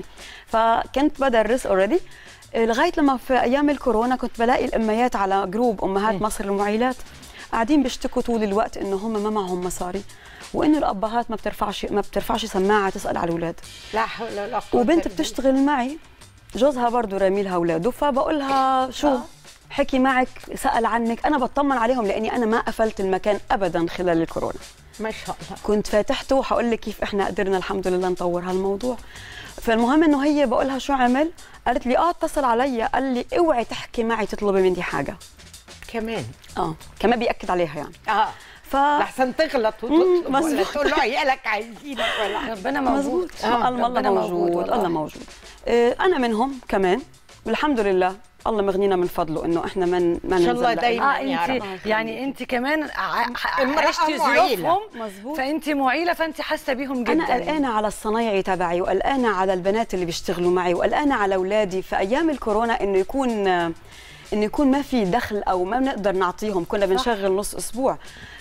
فكنت بدرس اوريدي لغايه لما في ايام الكورونا كنت بلاقي الاميات على جروب امهات مصر المعيلات قاعدين بيشتكوا طول الوقت انه هم ما معهم مصاري وانه الابهات ما بترفعش ما بترفعش سماعه تسال على الاولاد لا حول ولا قوه وبنت إلا بتشتغل معي جوزها برضه رامي لها اولاده فبقول لها شو حكي معك سال عنك انا بطمن عليهم لاني انا ما قفلت المكان ابدا خلال الكورونا بالله. ما شاء الله كنت فاتحته وحقول لك كيف احنا قدرنا الحمد لله نطور هالموضوع فالمهم انه هي بقولها شو عمل قالت لي اه اتصل علي قال لي اوعي تحكي معي تطلبي مني حاجه كمان اه كمان بياكد عليها يعني اه ف لحسن تغلط وتطلب ولا مظبوط. تقول له عيالك عايزينك ولا ربنا موجود مظبوط آه الله ربنا موجود والله. الله موجود آه انا منهم كمان والحمد لله الله مغنينا من فضله انه احنا من ما إن شاء الله ننزل دايما. اه يا انت رب. يعني انت كمان ع- امرأة عشتي معيلة. ظروفهم مظبوط. فانت معيله فانت حاسه بيهم جدا انا قلقانه على الصنايعي تبعي وقلقانه على البنات اللي بيشتغلوا معي وقلقانه على اولادي في ايام الكورونا انه يكون انه يكون ما في دخل او ما بنقدر نعطيهم كنا بنشغل نص اسبوع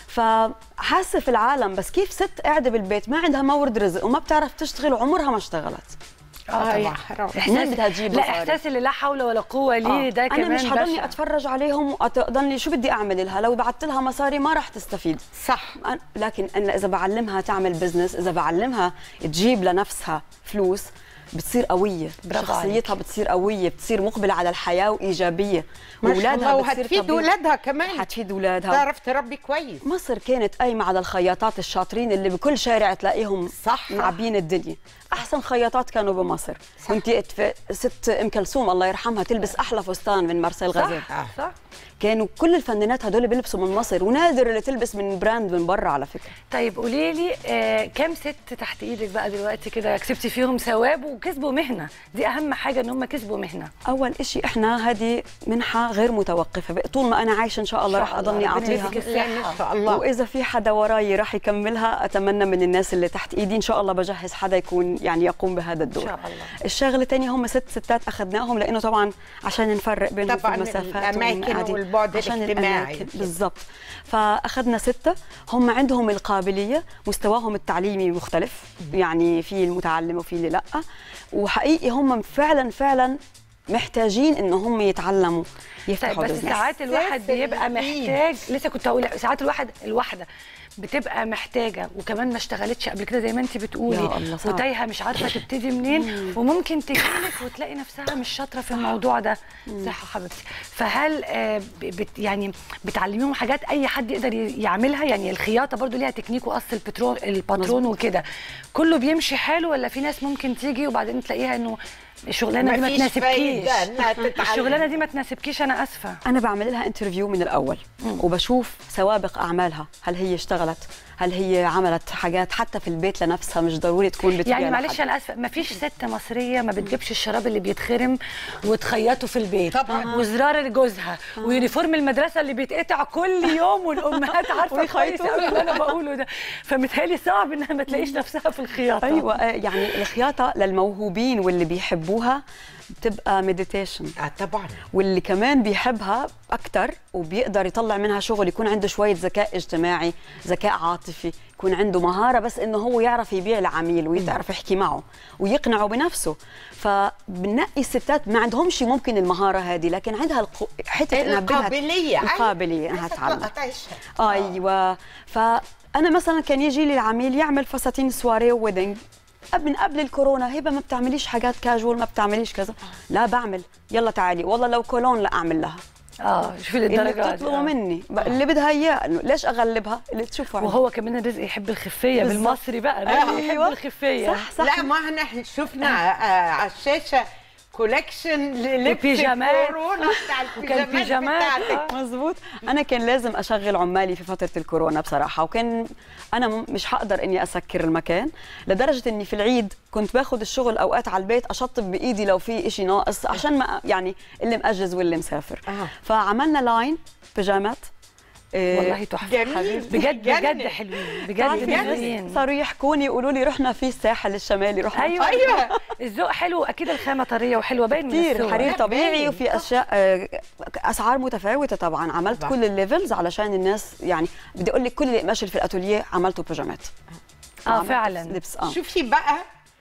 فحاسه في العالم بس كيف ست قاعده بالبيت ما عندها مورد رزق وما بتعرف تشتغل وعمرها ما اشتغلت اه يا حرام منين بدها تجيب لا مصاري؟ احساس اللي لا حول ولا قوه ليه آه. ده كمان انا مش حضلني بشع. اتفرج عليهم وضلني شو بدي اعمل لها لو بعثت لها مصاري ما راح تستفيد صح أنا- لكن انا اذا بعلمها تعمل بزنس اذا بعلمها تجيب لنفسها فلوس بتصير قويه برافو شخصيتها بتصير قويه بتصير مقبله على الحياه وايجابيه ما شاء الله بتصير وهتفيد طبيعي. ولادها كمان حتفيد اولادها تعرف تربي كويس مصر كانت قايمة على الخياطات الشاطرين اللي بكل شارع تلاقيهم صح. معبين الدنيا أحسن خياطات كانوا بمصر كنت في ست أم كلثوم الله يرحمها تلبس أحلى فستان من مارسيل غزال صح صح كانوا كل الفنانات هدول بيلبسوا من مصر ونادر اللي تلبس من براند من برا على فكرة طيب قولي لي آه كام ست تحت ايدك بقى دلوقتي كده كسبتي فيهم ثواب وكسبوا مهنه دي اهم حاجه ان هم كسبوا مهنه أول إشي إحنا هذه منحة غير متوقفة بقى طول ما أنا عايشة إن شاء الله راح أضلني ربنا أعطيها يديك لا ان شاء الله واذا في حدا وراي راح يكملها اتمنى من الناس اللي تحت ايدي ان شاء الله بجهز حدا يكون يعني يقوم بهذا الدور إن شاء الله. الشغله الثانيه هم ست ستات اخذناهم لانه طبعا عشان نفرق بينهم طبعاً في المسافات الأماكن والمقاعد. والبعد عشان الاجتماعي الأماكن. وكده. بالضبط فاخذنا سته هم عندهم القابليه مستواهم التعليمي مختلف يعني في المتعلم وفي اللي لا وحقيقي هم فعلا فعلا محتاجين ان هم يتعلموا طيب يفتحوا بس بزنس. ساعات الواحد أساس بيبقى الإيد. محتاج لسه كنت هقول ساعات الواحد الواحده بتبقى محتاجه وكمان ما اشتغلتش قبل كده زي ما انت بتقولي يا الله، صعب. وتايهه مش عارفه تبتدي منين وممكن تجيلك وتلاقي نفسها مش شاطره في الموضوع ده صح حبيبتي فهل آه، ب- بت يعني بتعلميهم حاجات اي حد يقدر ي- يعملها يعني الخياطه برضو ليها تكنيك وقص البترون الباترون وكده كله بيمشي حاله ولا في ناس ممكن تيجي وبعدين تلاقيها انه الشغلانه دي ما مفيش تناسبكيش فايدة إنها تتعلم. الشغلانه دي ما تناسبكيش انا اسفه انا بعمل لها انترفيو من الاول وبشوف سوابق اعمالها هل هي اشتغلت هل هي عملت حاجات حتى في البيت لنفسها مش ضروري تكون بتبيع يعني لحد. معلش انا اسفه ما فيش ست مصريه ما بتجيبش الشراب اللي بيتخرم وتخيطه في البيت طبعاً. وزرار جوزها ويونيفورم المدرسه اللي بيتقطع كل يوم والامهات عارفه كويس ويخيطوه. قوي اللي انا بقوله ده فمتهيألي صعب انها ما تلاقيش نفسها في الخياطه ايوه آه، يعني الخياطه للموهوبين واللي بيحبوا بيحبوها بتبقى مديتيشن اه طبعا واللي كمان بيحبها اكثر وبيقدر يطلع منها شغل يكون عنده شويه ذكاء اجتماعي ذكاء عاطفي يكون عنده مهاره بس انه هو يعرف يبيع لعميل ويعرف يحكي معه ويقنعه بنفسه فبنقي الستات ما عندهمش ممكن المهاره هذه لكن عندها الق... حته انها بدها- القابليه القابليه انها عايزة تتعلم تعيشها. ايوه فانا مثلا كان يجي لي العميل يعمل فساتين سواري وويدنج من قبل الكورونا هبه ما بتعمليش حاجات كاجوال ما بتعمليش كذا لا بعمل يلا تعالي والله لو كولون لا اعمل لها اه شوفي اللي للدرجه دي بتطلبوا آه. مني ب- اللي بدها اياه إنه ليش اغلبها اللي تشوفه عندي. وهو كمان الرزق يحب الخفيه بالظبط. بالمصري بقى الرزق يحب أيوة. الخفيه صح صح لا ما احنا شفنا آه، على الشاشه كولكشن للبس وبيجامات. الكورونا بتاع وكان البيجامات بيجامات بتاعتك آه. مزبوط انا كان لازم اشغل عمالي في فتره الكورونا بصراحه وكان انا م- مش هقدر اني اسكر المكان لدرجه اني في العيد كنت باخد الشغل اوقات على البيت اشطب بايدي لو في إشي ناقص عشان ما يعني اللي مأجز واللي مسافر آه. فعملنا لاين بيجامات إيه، والله تحفه جميل بجد جنن. بجد حلوين بجد تعرفي جميلين صاروا يحكوني يقولوا لي رحنا في الساحل الشمالي رحنا ايوه أيوة. الذوق حلو اكيد الخامه طريه وحلوه باين من كتير الصور. حرير لا، طبيعي باين. وفي اشياء آه، اسعار متفاوته طبعا عملت طبعاً. كل الليفلز علشان الناس يعني بدي اقول لك كل اللي ماشي في الاتوليه عملته بيجامات اه وعملت فعلا لبس اه شوفي بقى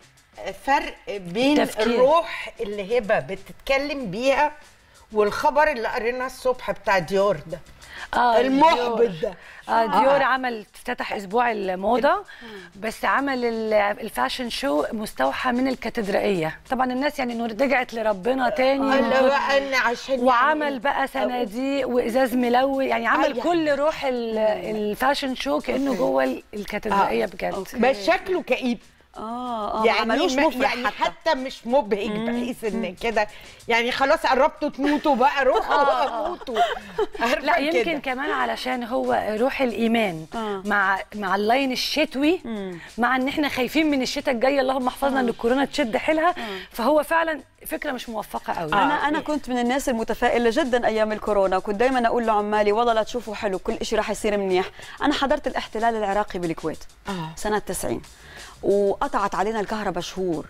فرق بين تفكير. الروح اللي هبه بتتكلم بيها والخبر اللي قريناه الصبح بتاع ديور ده اه المحبط ديور. ده اه ديور عمل افتتح اسبوع الموضه بس عمل ال- الفاشن شو مستوحى من الكاتدرائيه طبعا الناس يعني انه رجعت لربنا تاني اللي بقى ان عشان وعمل يعني- بقى صناديق وازاز ملوي يعني عمل أي كل روح ال- الفاشن شو كانه جوه ال- الكاتدرائيه بجد بس شكله كئيب اه اه يعني عملوش ما- مفرح يعني حتى. حتى مش مبهج بحيث ان كده يعني خلاص قربتوا تموتوا بقى روحوا موتوا لا يمكن كمان علشان هو روح الايمان آه. مع مع اللاين الشتوي مع ان احنا خايفين من الشتاء الجايه اللهم احفظنا ان الكورونا تشد حيلها فهو فعلا فكره مش موفقه قوي انا انا كنت من الناس المتفائله جدا ايام الكورونا وكنت دايما اقول لعمالي والله لا تشوفوا حلو كل شيء راح يصير منيح انا حضرت الاحتلال العراقي بالكويت آه. سنه 90 وقطعت علينا الكهرباء شهور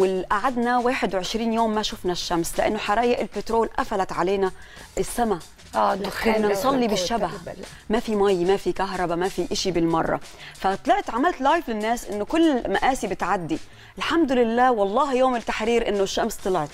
وقعدنا 21 يوم ما شفنا الشمس لانه حرايق البترول قفلت علينا السماء اه دخان كنا لا نصلي قوة بالشبه إلا بالله. ما في مي ما في كهرباء ما في إشي بالمره فطلعت عملت لايف للناس انه كل مقاسي بتعدي الحمد لله والله يوم التحرير انه الشمس طلعت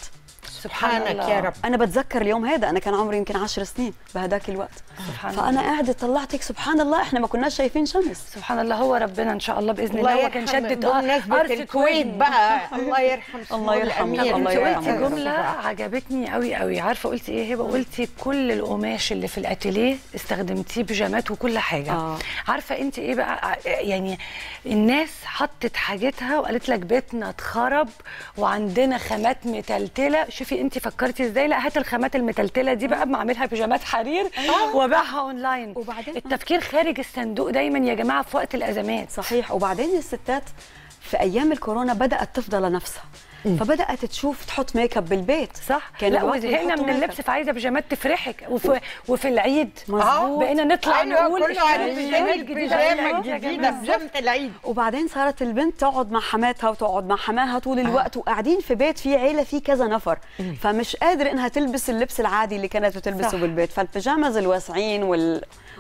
سبحانك يا رب انا بتذكر اليوم هذا انا كان عمري يمكن 10 سنين بهداك الوقت سبحان فانا قاعده طلعت هيك سبحان الله احنا ما كناش شايفين شمس سبحان الله هو ربنا ان شاء الله باذن الله الله هو كان يرحم شدد بمناسبة قرصة الكويت ودن. بقى الله يرحم الله سمو يرحم الأمير. الله انت يرحمه. قلتي جمله صباح. عجبتني قوي قوي عارفه قلتي ايه هبه قلتي كل القماش اللي في الاتيليه استخدمتيه بيجامات وكل حاجه آه. عارفه انت ايه بقى يعني الناس حطت حاجتها وقالت لك بيتنا اتخرب وعندنا خامات متلتله شوفي انت فكرتي ازاي لا هات الخامات المتلتله دي بقى بعملها بيجامات حرير وباعها اونلاين وبعدين- التفكير خارج الصندوق دايما يا جماعه في وقت الازمات صحيح وبعدين الستات في ايام الكورونا بدات تفضى لنفسها فبدات تشوف تحط ميك اب بالبيت صح كان لا الوقت وزهقنا يحطوا من ميك اللبس اب. فعايزه بيجامات تفرحك وفي وفي العيد مظبوط. بقينا نطلع ايوه نقول كله على البيجامات البيجامه الجديده البيجامه يا الجديده جماعة. بيجامه العيد وبعدين صارت البنت تقعد مع حماتها وتقعد مع حماها طول الوقت وقاعدين في بيت فيه عيله فيه كذا نفر فمش قادره انها تلبس اللبس العادي اللي كانت بتلبسه صح. بالبيت فالبيجامز الواسعين وال...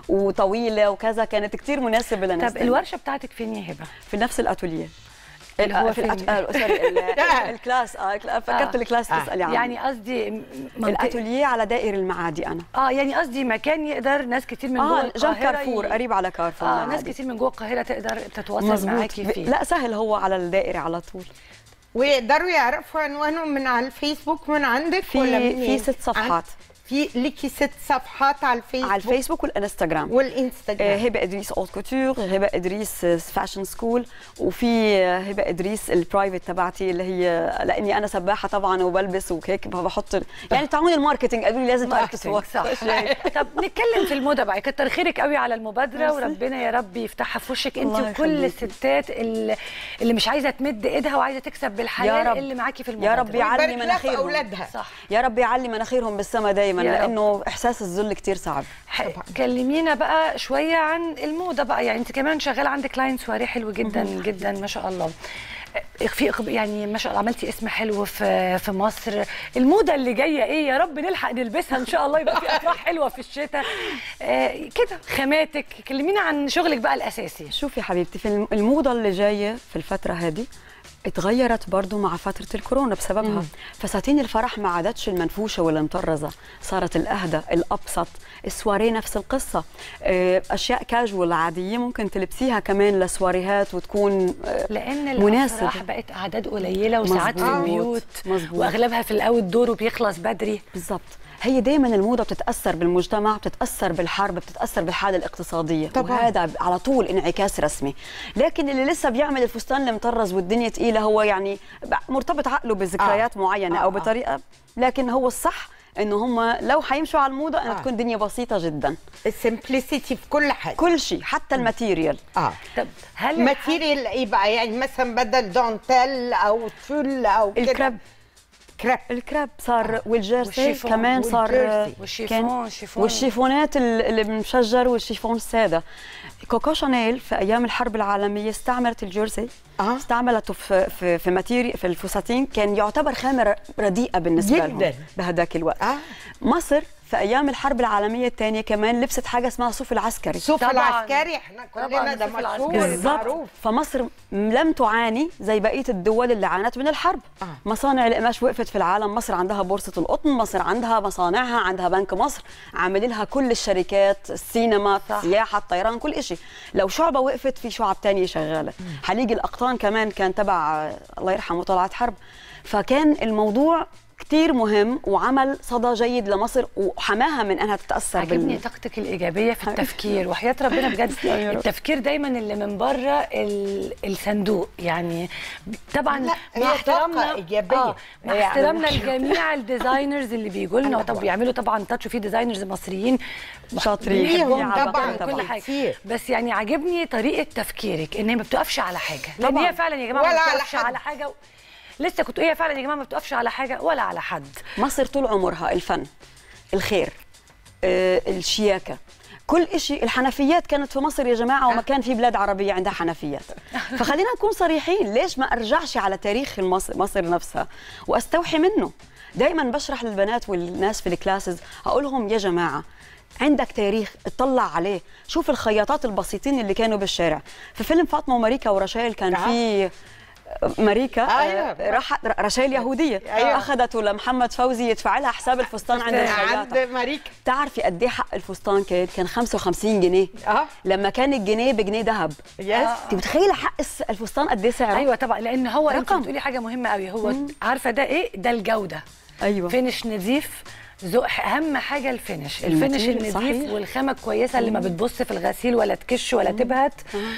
وطويله وكذا كانت كتير مناسبه لناس طب تانية. الورشه بتاعتك فين يا هبه؟ في نفس الاتوليه اللي هو في فين؟ الأت... آه سوري ال- الكلاس اه الكلا- فكرت آه. الكلاس تسالي عنه يعني قصدي م- منطقة- الاتوليه على دائر المعادي انا اه يعني قصدي مكان يقدر ناس كتير من جوه اه جنب القاهره كارفور ي- قريب على كارفور اه ناس المعادي. كتير من جوه القاهره تقدر تتواصل مظبوط معاكي ب- فيه لا سهل هو على الدائري على طول ويقدروا يعرفوا عنوانهم من على الفيسبوك من عندك ولا في منين؟ في ست صفحات في ليكي ست صفحات على الفيسبوك على الفيسبوك والانستغرام آه، والانستغرام هبه ادريس اوت كوتور هبه ادريس فاشن سكول وفي آه، هبه ادريس البرايفت تبعتي اللي هي لاني انا سباحه طبعا وبلبس وهيك بحط يعني تعاوني الماركتينج قالوا لي لازم تركز ماركتينج صح طب نتكلم في الموضه بقى كتر خيرك قوي على المبادره ميرسي. وربنا يا رب يفتحها في وشك انت الله وكل يخليكي. الستات اللي, اللي مش عايزه تمد ايدها وعايزه تكسب بالحياه يا رب. اللي معاكي في يا المبادره رب يعلي ويبارك لها في مناخيرهم اولادها صح يا رب يعلي مناخيرهم بالسما دايما يا رب. لانه احساس الذل كتير صعب ح- كلمينا بقى شويه عن الموضه بقى يعني انت كمان شغاله عندك لاين سواري حلو جدا جدا ما شاء الله في يعني ما شاء الله عملتي اسم حلو في في مصر الموضه اللي جايه ايه يا رب نلحق نلبسها ان شاء الله يبقى في افراح حلوه في الشتاء آه كده خاماتك كلمينا عن شغلك بقى الاساسي شوفي حبيبتي في الم- الموضة اللي جاية في الفترة هذه اتغيرت برضو مع فترة الكورونا بسببها فساتين الفرح ما عادتش المنفوشة والمطرزة صارت الأهدى الأبسط السواري نفس القصة آه، أشياء كاجوال عادية ممكن تلبسيها كمان لسواريهات وتكون آه، لان مناسب. الافراح بقت اعداد قليله وساعات في مظبوط. البيوت مظبوط. واغلبها في الاوت دور وبيخلص بدري بالضبط هي دايما الموضة بتتأثر بالمجتمع بتتأثر بالحرب بتتأثر بالحالة الاقتصادية طبعاً. وهذا على طول انعكاس رسمي لكن اللي لسه بيعمل الفستان المطرز والدنيا تقيلة هو يعني مرتبط عقله بذكريات آه. معينة آه، أو آه. بطريقة لكن هو الصح انه هم لو حيمشوا على الموضه انها آه. تكون دنيا بسيطه جدا السمبلسيتي في كل حاجه كل شيء حتى الماتيريال اه طب هل الح- ماتيريال ايه بقى يعني مثلا بدل دونتيل او تول او كده الكراب كراب الكراب صار والجيرسي والشيفون كمان صار والجيرسي. والشيفون كان- شيفون. والشيفونات ال- اللي بمشجر والشيفون الساده كوكو شانيل في ايام الحرب العالميه استعملت الجيرسي آه. استعملته في في في ماتيري في الفساتين كان يعتبر خامه ر- رديئه بالنسبه جداً. لهم بهداك الوقت آه. مصر في ايام الحرب العالميه الثانيه كمان لبست حاجه اسمها صوف العسكري الصوف طبعاً. العسكري احنا طبعاً كلنا ده الصوف مشهور العسكري. بالضبط معروف فمصر لم تعاني زي بقيه الدول اللي عانت من الحرب آه. مصانع القماش وقفت في العالم مصر عندها بورصه القطن مصر عندها مصانعها عندها بنك مصر عاملين لها كل الشركات السينما صح. السياحه الطيران كل شيء لو شعبه وقفت في شعب تانية شغاله حليق الاقطان كمان كان تبع آه، الله يرحمه طلعت حرب فكان الموضوع كتير مهم وعمل صدى جيد لمصر وحماها من انها تتاثر عجبني طاقتك الايجابيه في التفكير وحياه ربنا بجد يا رب. التفكير دايما اللي من بره ال- الصندوق يعني طبعا لا، هي مع طاقة احترامنا إيجابية. آه مع يعني احترامنا لجميع الديزاينرز اللي بيجوا لنا طب بيعملوا طبعا تاتش وفي ديزاينرز مصريين شاطرين. بيحبوهم ليهم طبعا طبعاً كل حاجه كتير. بس يعني عاجبني طريقه تفكيرك ان هي ما بتقفش على حاجه لان طبعاً. هي فعلا يا جماعه ولا ما على بتقفش حد. على حاجه لسه كنت هي فعلا يا جماعه ما بتقفش على حاجه ولا على حد مصر طول عمرها الفن الخير آه، الشياكة كل إشي الحنفيات كانت في مصر يا جماعة وما كان في بلاد عربية عندها حنفيات فخلينا نكون صريحين ليش ما أرجعش على تاريخ مصر, مصر نفسها وأستوحي منه دايما بشرح للبنات والناس في الكلاسز أقول لهم يا جماعة عندك تاريخ اطلع عليه شوف الخياطات البسيطين اللي كانوا بالشارع في فيلم فاطمة وماريكا ورشايل كان آه. في ماريكا أيوة. آه، راحت رشايل يهوديه أيوة. اخذته لمحمد فوزي يدفع لها حساب الفستان عند عند الخياطه ماريكا تعرفي قد ايه حق الفستان كان كان 55 جنيه اه لما كان الجنيه بجنيه ذهب يس انت متخيله حق الس- الفستان قد ايه سعره ايوه طبعا لان هو انت رقم. بتقولي حاجه مهمه قوي هو عارفه ده ايه ده الجوده ايوه فينش نظيف ذوق اهم حاجه الفينش الفينش الماتيريال، النظيف صحيح. والخامه الكويسه اللي ما بتبص في الغسيل ولا تكش ولا تبهت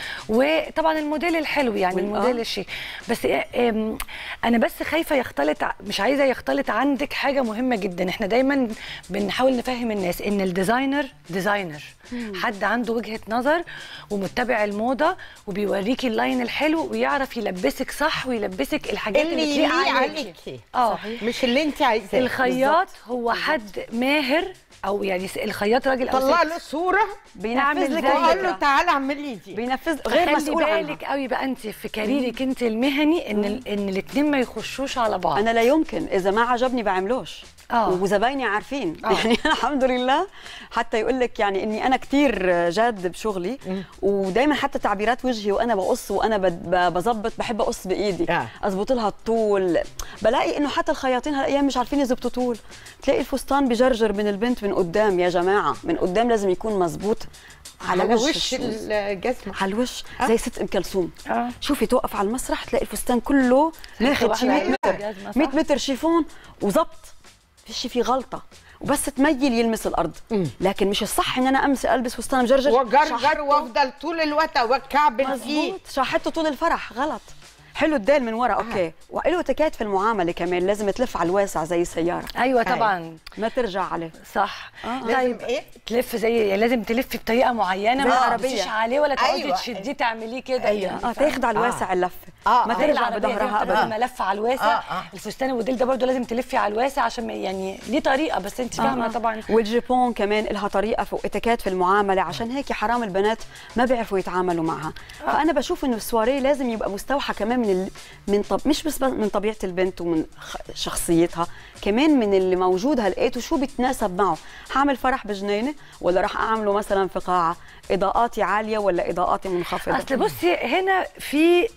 وطبعا الموديل الحلو يعني وال- الموديل آه. الشيك بس إيه- إم، انا بس خايفه يختلط ع- مش عايزه يختلط عندك حاجه مهمه جدا احنا دايما بنحاول نفهم الناس ان الديزاينر ديزاينر حد عنده وجهه نظر ومتبع الموضه وبيوريكي اللاين الحلو ويعرف يلبسك صح ويلبسك الحاجات اللي تليق يليق عليكي. عليكي اه مش اللي انت عايزاه الخياط هو حد ماهر او يعني س- الخياط راجل او طلع ست له صوره بينفذ اعمل لك زي وقال له الفكره تعالى اعمل لي دي بينفذ غير خلي مسؤول عنها بالك قوي بقى انت في كاريرك انت المهني ان ال- ان الاثنين ما يخشوش على بعض انا لا يمكن اذا ما عجبني بعملوش آه. وزبايني عارفين آه. يعني أنا الحمد لله حتى يقول لك يعني اني انا كتير جاد بشغلي ودايما حتى تعبيرات وجهي وانا بقص وانا بد- ب- بظبط بحب اقص بايدي آه. اظبط لها الطول بلاقي انه حتى الخياطين هالايام مش عارفين يظبطوا طول تلاقي الفستان بجرجر من البنت من قدام يا جماعه من قدام لازم يكون مظبوط على, على وش, وش الشوز. الجزمه على الوش زي ست ام كلثوم آه. شوفي توقف على المسرح تلاقي الفستان كله ماخد شي 100 واحدة متر جزمة، صح؟ 100 متر شيفون وظبط فيش في غلطه وبس تميل يلمس الارض لكن مش الصح ان انا امس البس فستان مجرجر وجرجر شحطه. وافضل طول الوقت والكعب فيه مظبوط شاحته طول الفرح غلط حلو الدال من ورا اوكي وله تكات في المعامله كمان لازم تلف على الواسع زي السياره ايوه طبعا ما ترجع عليه صح لازم ايه تلف زي يعني لازم تلفي بطريقه معينه زي ما العربية. تدوسيش عليه ولا تقعدي أيوة. تشديه تعمليه كده أيوة. يعني اه تاخد على الواسع اللفه آه، ما آه. ترجع العربية بظهرها زي ما ابدا تبقى. ملف على الواسع آه، آه. الفستان الوديل ده برضو لازم تلفي على الواسع عشان ما- يعني ليه طريقه بس انت فاهمه طبعا والجيبون كمان لها طريقه واتيكيت في المعامله عشان هيك حرام البنات ما بيعرفوا يتعاملوا معها فانا بشوف انه السواري لازم يبقى مستوحى كمان من ال... من طب... مش بس من طبيعه البنت ومن خ- شخصيتها كمان من اللي موجود هلقيته شو بيتناسب معه هعمل فرح بجنينه ولا راح اعمله مثلا في قاعه اضاءاتي عاليه ولا اضاءاتي منخفضه اصل بصي هنا في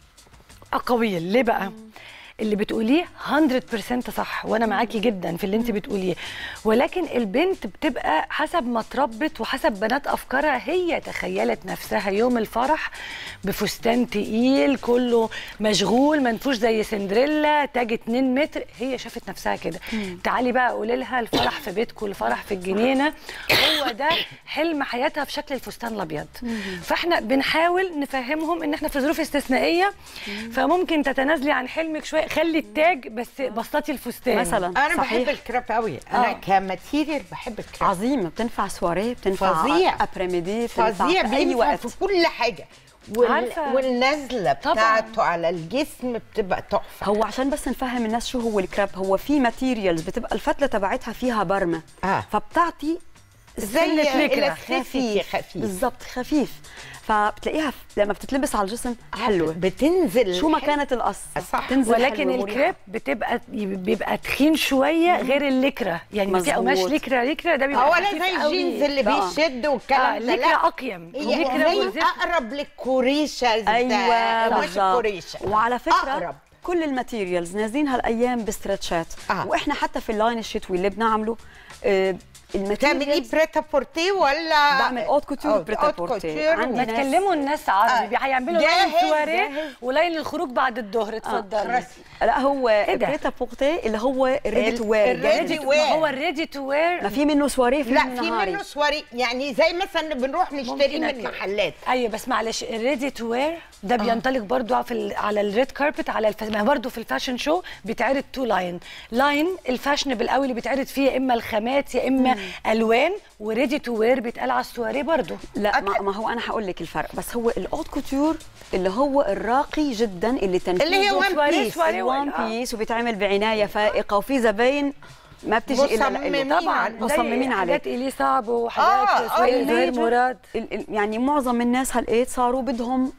اقاويل ليه بقى اللي بتقوليه 100% صح وانا معاكي جدا في اللي انت بتقوليه ولكن البنت بتبقى حسب ما اتربت وحسب بنات افكارها هي تخيلت نفسها يوم الفرح بفستان تقيل كله مشغول منفوش زي سندريلا تاج 2 متر هي شافت نفسها كده تعالي بقى قولي لها الفرح في بيتكم الفرح في الجنينه هو ده حلم حياتها في شكل الفستان الابيض فاحنا بنحاول نفهمهم ان احنا في ظروف استثنائيه فممكن تتنازلي عن حلمك شويه خلي التاج بس بسطي الفستان مثلا انا صحيح. بحب الكراب قوي انا آه. كماتيريال بحب الكراب عظيمه بتنفع سواري بتنفع فظيع. ابريميدي بتنفع فظيع في اي بينفع وقت في كل حاجه وال... عارفة. والنزله طبعاً. بتاعته على الجسم بتبقى تحفه هو عشان بس نفهم الناس شو هو الكراب هو في ماتيريالز بتبقى الفتله تبعتها فيها برمه آه. فبتعطي زي سنة لكرة. الاختفي خفيف بالضبط خفيف فبتلاقيها ف- لما بتتلبس على الجسم حلوه بتنزل شو ما حلو. كانت القص صح. تنزل ولكن حلوة مريحة. الكريب بتبقى بيبقى تخين شويه غير الليكرا يعني في مظبوط. قماش ليكرا ليكرا ده بيبقى هو خفيف لا زي قوي. الجينز اللي لا. بيشد آه والكلام ده ليكرا لا اقيم هي ليكرا زي وزفت اقرب للكوريشه ايوه قماش بالظبط الكوريشه وعلى فكره أقرب. كل الماتيريالز نازلين هالايام بستريتشات آه. واحنا حتى في اللاين الشتوي اللي بنعمله آه تعملي الماتيريالز بريتا بورتي ولا بعمل اوت كوتور أوت- بريتا أوت بورتي. كوتور عندي ما ناس- تكلموا الناس عربي آه. هيعملوا جاهز، لاين سواريه جاهز. ولاين الخروج بعد الظهر اتفضلي رسمي. لا هو ده؟ بريتا بورتي اللي هو الريدي ال- تو وير الريدي يعني وير. ما هو الريدي تو وير ما في منه سواري في لا منه في نهاري منه سواري يعني زي مثلا بنروح نشتري من أكل. محلات ايوه بس معلش الريدي تو وير ده بينطلق برضو في ال- على الريد كاربت على الف... ما هو برضو في الفاشن شو بيتعرض تو لاين لاين الفاشنبل قوي اللي بيتعرض فيه يا اما الخامات يا اما الوان وريدي تو وير بيتقال على السواريه برضو لا ما, ما هو انا هقول لك الفرق بس هو الاوت كوتور اللي هو الراقي جدا اللي تنفيذه اللي هي وان سواري- بيس سواري وان آه. بيس وبيتعمل بعنايه فائقه وفي زباين ما بتجي الا مصممين لإله. طبعاً. زي مصممين عليه حاجات الي صعب آه، وحاجات آه، زهير زهير الميجر- مراد ال- ال- يعني معظم الناس هلقيت صاروا بدهم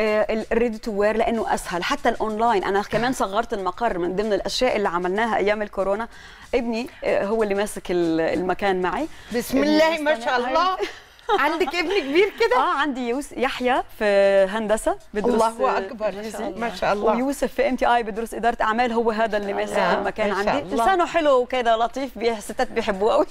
الريدي تو وير لانه اسهل حتى الاونلاين انا كمان صغرت المقر من ضمن الاشياء اللي عملناها ايام الكورونا ابني آه، هو اللي ماسك ال- المكان معي بسم الله ما شاء الله عندك ابن كبير كده اه عندي يوس يحيى في هندسه بدرس الله اكبر ما شاء الله ويوسف في ام تي اي بدرس اداره اعمال هو هذا اللي ماسك الله. المكان ما شاء عندي الله. لسانه حلو وكذا لطيف بي- الستات بيحبوه قوي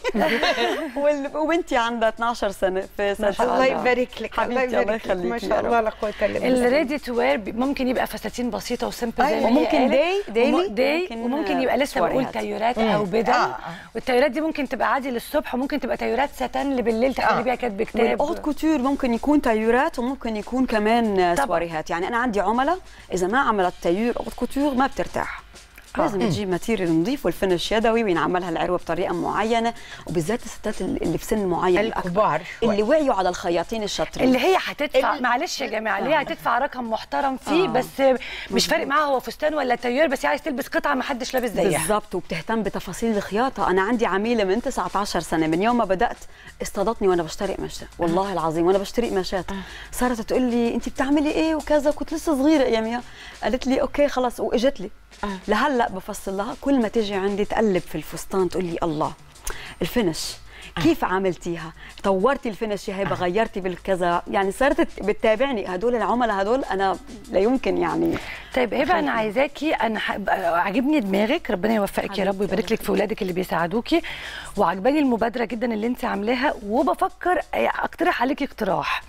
وال- وبنتي عندها 12 سنه في سنه الله يبارك لك الله حبيبتي، الله يبارك لك ما يخليكي شاء يا رب. الله لا قوه الا بالله الريدي تو وير ممكن يبقى فساتين بسيطه وسمبل زي أيوة. ما هي وممكن قالت. داي- دايلي، وم- داي ممكن، وممكن يبقى لسه بقول سواريهات. تيارات او بدل آه، آه. والتيارات دي ممكن تبقى عادي للصبح وممكن تبقى تيارات ساتان اللي بالليل تخلي آه. بيها كاتب كتاب والاوت كوتور ممكن يكون تايورات وممكن يكون كمان طبعاً. سواريهات يعني انا عندي عملاء اذا ما عملت تايور اوت كوتور ما بترتاح لازم تجيب ماتيريال نظيف والفينش يدوي وينعملها العروه بطريقه معينه وبالذات الستات اللي في سن معين الأكبر، الكبار شوي. اللي وعيوا على الخياطين الشاطرين اللي هي هتدفع ال- معلش يا جماعه اللي هي هتدفع رقم محترم فيه بس مش فارق معاها هو فستان ولا تيار بس هي عايز تلبس قطعه ما حدش لابس زيها بالضبط وبتهتم بتفاصيل الخياطه انا عندي عميله من 19 سنه من يوم ما بدات اصطادتني وانا بشتري قماشات والله العظيم وانا بشتري قماشات صارت تقول لي انت بتعملي ايه وكذا كنت لسه صغيره اياميها قالت لي اوكي خلص واجت لي لهلا بفصل لها كل ما تيجي عندي تقلب في الفستان تقول لي الله الفينش كيف عملتيها؟ طورتي الفينش يا هبه غيرتي بالكذا يعني صارت بتتابعني هدول العملاء هدول انا لا يمكن يعني طيب هبه انا عايزاكي انا حب... عاجبني دماغك ربنا يوفقك يا رب ويبارك لك في اولادك اللي بيساعدوكي وعجباني المبادره جدا اللي انت عاملاها وبفكر اقترح عليكي اقتراح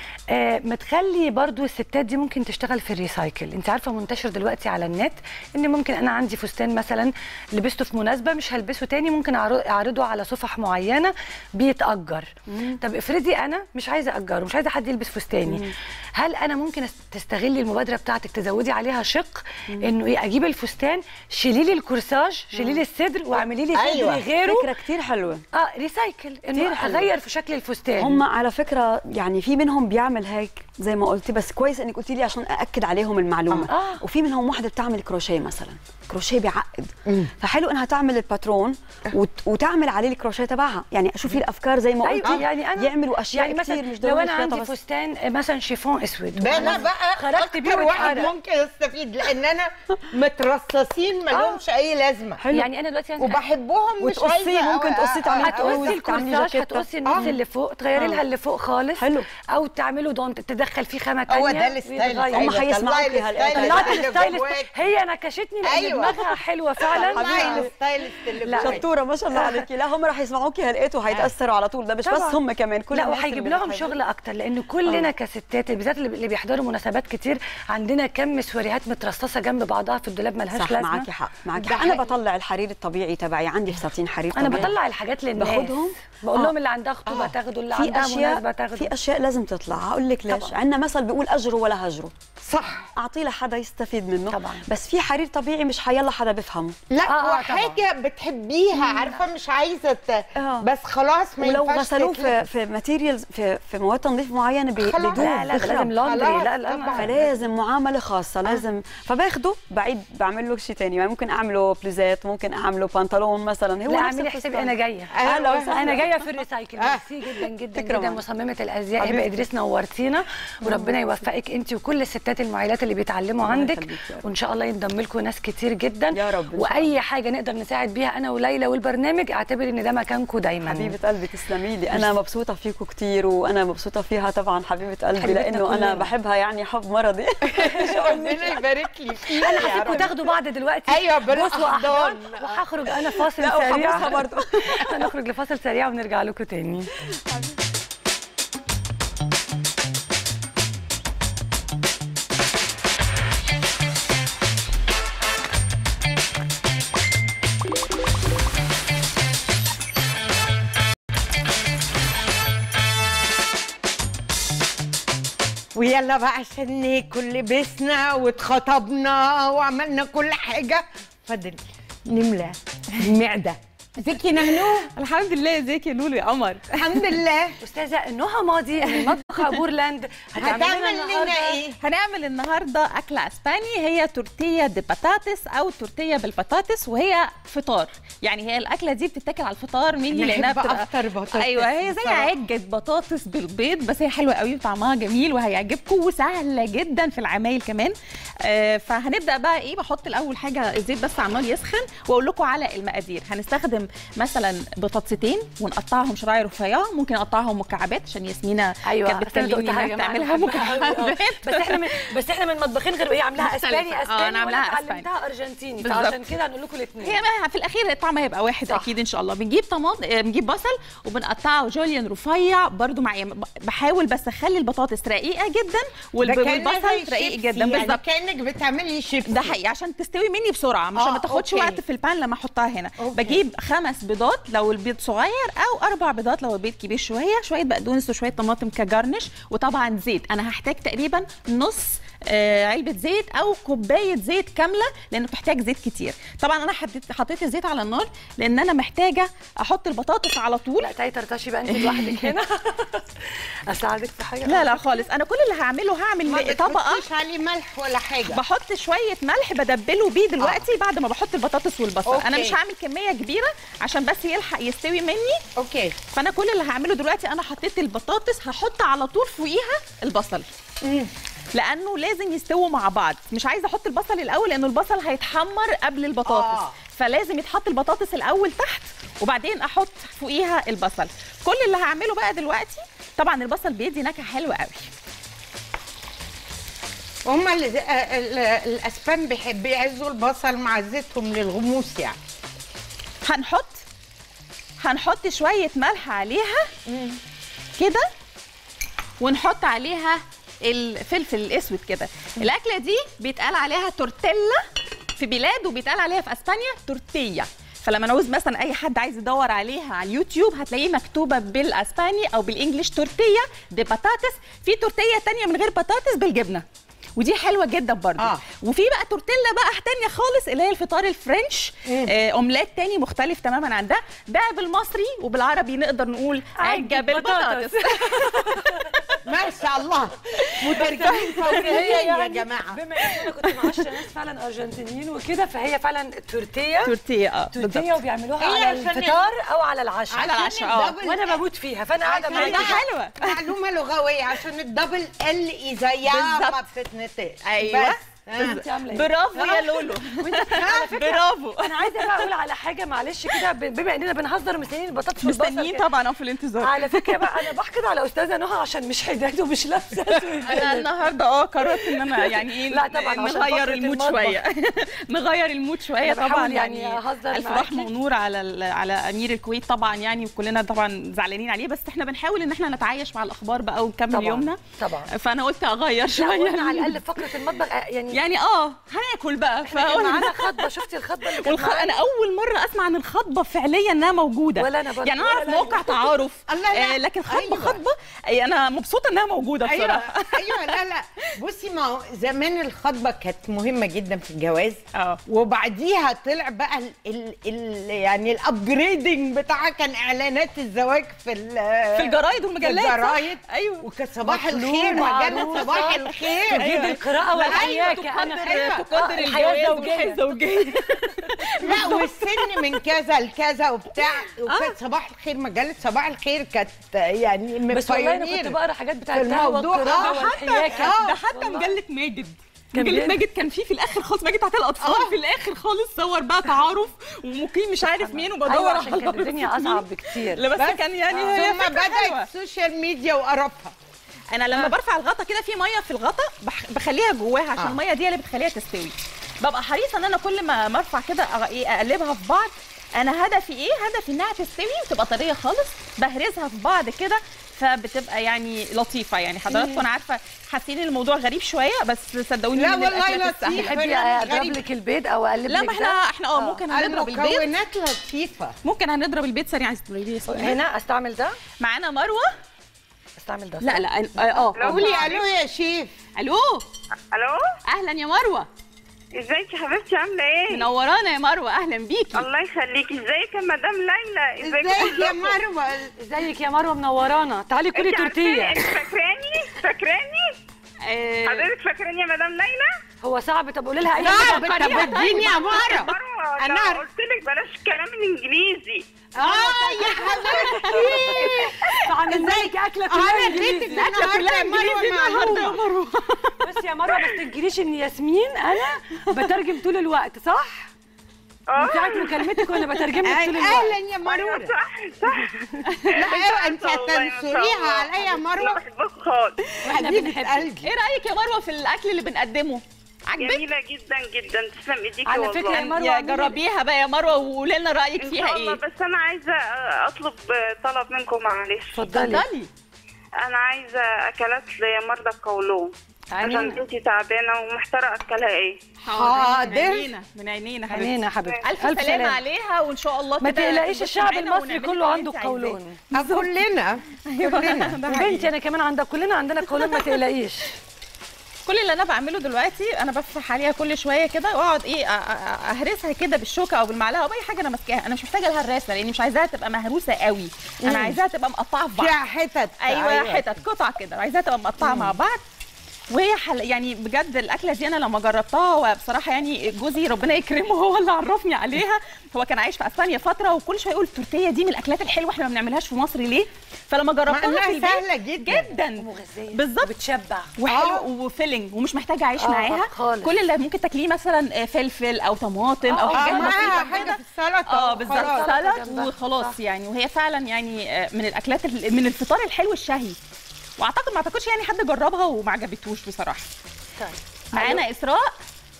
آه ما تخلي برضو الستات دي ممكن تشتغل في الريسايكل انت عارفه منتشر دلوقتي على النت ان ممكن انا عندي فستان مثلا لبسته في مناسبه مش هلبسه تاني ممكن أعر- اعرضه على صفح معينه بيتاجر طب افرضي انا مش عايزه اجره مش عايزه حد يلبس فستاني هل انا ممكن أس- تستغلي المبادره بتاعتك تزودي عليها شق انه ايه اجيب الفستان شيلي لي الكورساج شيلي لي الصدر واعملي لي صدر أيوة. غيره فكره كثير حلوه اه ريسايكل انه كتير حلو. اغير في شكل الفستان هم على فكره يعني في منهم بيعمل هيك زي ما قلتي بس كويس انك قلتي لي عشان ااكد عليهم المعلومه آه. وفي منهم واحده بتعمل كروشيه مثلا كروشيه بيعقد فحلو انها تعمل الباترون وت... وتعمل عليه الكروشيه تبعها يعني شوفي الافكار زي ما قلتي ايوه يعني انا يعملوا اشياء يعني مثلا كتير مش لو ضروري انا خياطة عندي بس. فستان آه، مثلا شيفون اسود ده انا وأنا بقى خرجت بيه اكتر واحد واتحرق. ممكن استفيد لان انا مترصصين ما لهمش اي لازمه يعني انا دلوقتي وبحبهم مش وتقصيه عايزه ممكن أو- تقصيه تعملي هتقصي بلوز، تعملي الكورساج جاكيتة. هتقصي النص اللي فوق تغيري لها اللي فوق خالص حلو. او تعملوا دونت تدخل فيه خامه تانية هو ده الستايل ويتغير. هم أيوة، هيسمعوكي طلعي هلا. الستايل طلعت اللي الستايلست جواكي. هي نكشتني لان أيوة. دماغها حلوه فعلا طلعي الستايلست اللي لا. جواكي. شطوره ما شاء الله عليكي لا هم راح يسمعوكي هلقيتوا هيتاثروا على طول ده مش بس طبعاً. هم كمان كل لا الناس وهيجيب اللي لهم بتحب. شغل اكتر لان كلنا كستات بالذات اللي اللي بيحضروا مناسبات كتير عندنا كم مسوريات مترصصه جنب بعضها في الدولاب ملهاش صح لازمه معاكي حق معاكي ده حق انا حقيقي. بطلع الحرير الطبيعي تبعي عندي فساتين حرير انا طبيعي. بطلع الحاجات للناس باخدهم. بقول آه. لهم اللي عندها خطوبه آه. تاخدوا اللي في عندها مناسبه اشياء تاخدوا في اشياء لازم تطلع هقول لك ليش طبعاً. عندنا مثل بيقول اجره ولا هجره صح اعطيه لحدا يستفيد منه طبعاً. بس في حرير طبيعي مش حيلا حدا بيفهمه لا آه، آه، وحاجه بتحبيها عارفه مش عايزه ت... آه. بس خلاص ما ولو ينفعش غسلوه في تتلبس. في ماتيريالز في في مواد تنظيف معينه بي- خلاص. بيدوب لا لا ده بيخرب. لازم لوندري خلاص، لا لا طبعاً. ما- فلازم معامله خاصه لازم فباخده بعيد بعمل له شيء ثاني يعني ممكن اعمله بلوزات ممكن اعمله بنطلون مثلا هو لا نفس اعملي حسابي الفستان. انا جايه أهلا وسهلا. انا جايه في الريسايكل آه. ميرسي جدا جدا تكرم. جدا مصممه الازياء هبه حبيبتي. ادريس نورتينا وربنا يوفقك انت وكل الستات المعيلات اللي بيتعلموا الله عندك يخليك يا رب. وان شاء الله ينضم لكم ناس كتير جدا يا رب إن شاء واي حاجه نقدر نساعد بيها انا وليلى والبرنامج اعتبري ان ده مكانكم دايما حبيبه قلبي تسلمي لي انا مبسوطه فيكم كتير وانا مبسوطه فيها طبعا حبيبه قلبي حبيبتنا لانه انا كلنا. بحبها يعني حب مرضي ربنا يبارك لي فيك انا يا هسيبكم رب. تاخدوا بعض دلوقتي أيوة، بوس بالأحضان. واحضان وهخرج انا فاصل لا سريع وحبوسها برضه. هنخرج لفاصل سريع ونرجع لكم تاني ويلا بقى عشان ناكل لبسنا واتخطبنا وعملنا كل حاجه فاضل نملى المعده ازيك يا نهنو الحمد لله ازيك يا لولو يا قمر الحمد لله استاذه نهى ماضي من مطبخ بورلاند هتعمل هتعمل لنا لنا النهارده ايه هنعمل النهارده اكله اسباني هي تورتيه دي بطاطس او تورتيه بالبطاطس وهي فطار يعني هي الاكله دي بتتاكل على الفطار ميني أنا لانها أحب بتبقى أفطر بطاطس ايوه هي زي بصراحة. عجه بطاطس بالبيض بس هي حلوه قوي وطعمها جميل وهيعجبكم وسهله جدا في العمايل كمان آه فهنبدا بقى ايه بحط الاول حاجه الزيت بس على النار يسخن واقول لكم على المقادير هنستخدم مثلا بطاطستين ونقطعهم شرايح رفيعه ممكن نقطعهم مكعبات عشان ياسمينه ايوه كانت أصل أنا بتكلمني دقتها يا انها جماعة، تعملها أنا بحبها أوي. مكعبات بس احنا من بس احنا من مطبخين غير ايه عاملاها مختلفة. اسباني آه، اسباني أنا وانا عاملاها أسباني. اتعلمتها ارجنتيني بالظبط. فعشان كده هنقول لكم الاثنين هي ما في الاخير الطعم هيبقى واحد صح. صح. اكيد ان شاء الله بنجيب طماطم آه، بنجيب بصل وبنقطعه جوليان رفيع برضو مع ب- بحاول بس اخلي البطاطس رقيقه جدا والب- ده كأنها زي والبصل رقيق شيبسي، جدا يعني بالظبط كانك بتعملي شيبسي ده حقيقي عشان تستوي مني بسرعه عشان آه، ما تاخدش أوكي. وقت في البان لما احطها هنا أوكي. بجيب خمس بيضات لو البيض صغير او اربع بيضات لو البيض كبير شويه شويه بقدونس وشويه طماطم كجرنش وطبعا زيت انا هحتاج تقريبا نص آه، علبه زيت او كوبايه زيت كامله لانه بتحتاج زيت كتير طبعا انا حطيت حطيت الزيت على النار لان انا محتاجه احط البطاطس على طول لا تاي طرطشي بقى انت لوحدك هنا اساعدك في حاجه لا لا خالص انا كل اللي هعمله ما هعمل طبقه بتحطيش عليه ملح ولا حاجه بحط شويه ملح بدبله بيه دلوقتي بعد ما بحط البطاطس والبصل أوكي. انا مش هعمل كميه كبيره عشان بس يلحق يستوي مني اوكي فانا كل اللي هعمله دلوقتي انا حطيت البطاطس هحط على طول فوقيها البصل لانه لازم يستووا مع بعض مش عايزه احط البصل الاول لانه البصل هيتحمر قبل البطاطس آه. فلازم يتحط البطاطس الاول تحت وبعدين احط فوقيها البصل كل اللي هعمله بقى دلوقتي طبعا البصل بيدي نكهه حلوه قوي هم ال- ال- الاسبان بيحب يعزوا البصل مع زيتهم للغموس يعني هنحط هنحط شويه ملح عليها كده ونحط عليها الفلفل الاسود كده الاكله دي بيتقال عليها تورتيلا في بلاد وبيتقال عليها في اسبانيا تورتيا فلما نعوز مثلا اي حد عايز يدور عليها على اليوتيوب هتلاقيه مكتوبه بالاسباني او بالانجلش تورتيا دي بطاطس في تورتيا تانية من غير بطاطس بالجبنه ودي حلوه جدا برضو آه. آه. وفي بقى تورتيلا بقى تانية خالص اللي هي الفطار الفرنش آه اومليت تاني مختلف تماما عن ده ده بالمصري وبالعربي نقدر نقول عجه عجة بالبطاطس بطاطس. ما شاء الله مترجمين فوريين هي يا يعني جماعه بما ان انا كنت مع عشرة ناس فعلا ارجنتينيين وكده فهي فعلا تورتيه تورتيه اه تورتيه وبيعملوها هي على عشان الفطار او على العشاء على العشاء اه الدبل وانا بموت فيها فانا قاعده عشان معاكي ده حلوه معلومه لغويه عشان الدبل ال ايزايا ما بالظبط. بتتنطقش أيوة. بس. انت عامله ايه برافو يا لولو برافو انا عايزه بقى اقول على حاجه معلش كده ب- بما اننا بنهزر مستنيين البطاطس والبصل مستنيين كده. طبعا اه في الانتظار على فكره بقى انا بحقد على استاذه نهى عشان مش حداد ومش لابسه أسود. انا النهارده اه قررت ان انا يعني ايه لا طبعاً عشان نغير فقرة المود المطبخ. شويه نغير المود شويه أنا طبعا بحاول يعني, يعني أهزر الف معاكي. رحمه ونور على ال- على امير الكويت طبعا يعني وكلنا طبعا زعلانين عليه بس احنا بنحاول ان احنا نتعايش مع الاخبار بقى ونكمل طبعاً. يومنا طبعا فانا قلت اغير لا شويه قلنا على الاقل فقره المطبخ آه، يعني يعني اه هناكل بقى كان فقلنا معانا خطبه شفتي الخطبه اللي كانت والخ... معانا؟ انا اول مره اسمع عن الخطبه فعليا انها موجوده ولا أنا برضه، يعني ولا اعرف لا. موقع تعارف الله لا. آه لكن خطبه أيوة. خطبه آه، انا مبسوطه انها موجوده ايوه بصراحه ايوه لا لا بصي ما هو زمان الخطبه كانت مهمه جدا في الجواز اه وبعديها طلع بقى ال ال ال يعني الابجريدنج بتاعها كان اعلانات الزواج في ال- في الجرايد والمجلات في صح؟ الجرايد ايوه وكان صباح مطلوب الخير مجله معروفة. صباح الخير تجيب القراءه والحياه تقدر كأنا تقدر الحياه الجواز الزوجيه والحياه الزوجيه لا والسن من كذا لكذا وبتاع وكانت صباح الخير مجله صباح الخير كانت يعني من بس والله انا كنت pioneer. بقرا حاجات بتاعت في القهوه الموضوع. والقراءه آه، والحياه حتى- كانت ده حتى مجله ماجد كان مجلة بيد- ماجد كان فيه في الاخر خالص ماجد بتاعت الاطفال في الاخر خالص صور بقى تعارف ومقيم مش عارف مين وبدور ايوه على عشان كانت الدنيا اصعب بكتير لا بس كان يعني هي ثم فكرة بدات حلوة. السوشيال ميديا وقرفها انا لما برفع الغطا كده في ميه في الغطا بح- بخليها جواها عشان آه. الميه دي اللي بتخليها تستوي ببقى حريصه ان انا كل ما ما ارفع كده أغ- إيه اقلبها في بعض انا هدفي ايه هدفي انها تستوي وتبقى طريه خالص بهرسها في بعض كده فبتبقى يعني لطيفه يعني حضراتكم انا عارفه حاسين إن الموضوع غريب شويه بس صدقوني لا من والله الأكلات لطيف. السهلة. تحبي فعلاً اضرب غريب. لك البيض او اقلب لا لك ما ده؟ احنا احنا اه ممكن هنضرب البيض المكونات لطيفه ممكن هنضرب البيض سريع عايز تقولي لي اسمه إيه؟ هنا استعمل ده معانا مروه استعمل ده لا لا اه اه قولي الو يا شيف الو الو اهلا يا مروه ازيك يا حبيبتي عامله ايه منورانا يا مروه اهلا بيكي الله يخليكي ازيك يا مدام ليلى ازيك يا مروه ازيك يا مروه منورانا تعالي كلي انت عارفاني تورتيه انت فاكراني فاكراني آه، حضرتك فاكراني يا مدام ليلى هو صعب طب قولي لها اي لا حاجه طب اديني يا مروه مروه أنا انا عارف- قلت لك بلاش الكلام الانجليزي اه يا حبيبتي فعملنا لك اكله كلها انا انجليزي اديتك النهارده يا مروه معلومه بصي يا مروه ما تنكريش ان ياسمين انا بترجم طول الوقت صح؟ من ساعه مكالمتك وانا بترجم لك طول الوقت اهلا يا ايوه مروه صح صح لا انت والله ما شاء هتنصريها الله. عليا يا لا مروه بحبك خالص حبيبه قلبي ايه رايك يا مروه في الاكل اللي بنقدمه عجبك جميله جدا جدا تسلم ايديكي على والله فكرة يا مروة يا عموماً- جربيها بقى يا مروه وقولي لنا رايك ان فيها شاء الله ايه بس انا عايزه اطلب طلب منكم معلش اتفضلي اتفضلي انا عايزه اكلات لمرضى القولون عشان عينينا بنتي تعبانه ومحتاره اكلها ايه حاضر. من عينينا من عينينا حبيبتي عينينا يا حبيبتي الف, سلامه سلامة. عليها وان شاء الله ما كده تقلقيش تبقي الشعب معانا المصري ونعمل كله اللي عنده انت عايزاه. قولون آه، كلنا كلنا وبنتي انا كمان عندها كلنا عندنا قولون ما تقلقيش كل اللي انا بعمله دلوقتي انا بفتح عليها كل شويه كده واقعد ايه أ- أ- اهرسها كده بالشوكه او بالمعلقه او باي حاجه انا ماسكاها انا مش محتاجه لها الراسه لاني مش عايزاها تبقى مهروسه قوي انا عايزاها تبقى مقطعه في بعض فيها حتت ايوه حتت قطع كده عايزاها تبقى مقطعه مع بعض وهي حل يعني بجد الاكله دي انا لما جربتها وبصراحه يعني جوزي ربنا يكرمه هو اللي عرفني عليها هو كان عايش في اسبانيا فتره وكل شويه يقول التورتيه دي من الاكلات الحلوه احنا ما بنعملهاش في مصر ليه فلما جربتها إنها في البيت سهلة جدا. جدا مغذيه بالظبط بتشبع وحلو وفيلنج ومش محتاجه اعيش آه، معاها خالص. كل اللي ممكن تاكليه مثلا فلفل او طماطم او آه، حاجات معاها بسيطه حاجه كده في السلطه اه بالظبط وخلاص. سلطه جنبها. وخلاص صح. يعني وهي فعلا يعني آه، من الاكلات ال- من الفطار الحلو الشهي واعتقد ما اعتقدش يعني حد جربها وما عجبتوش بصراحه طيب. معانا اسراء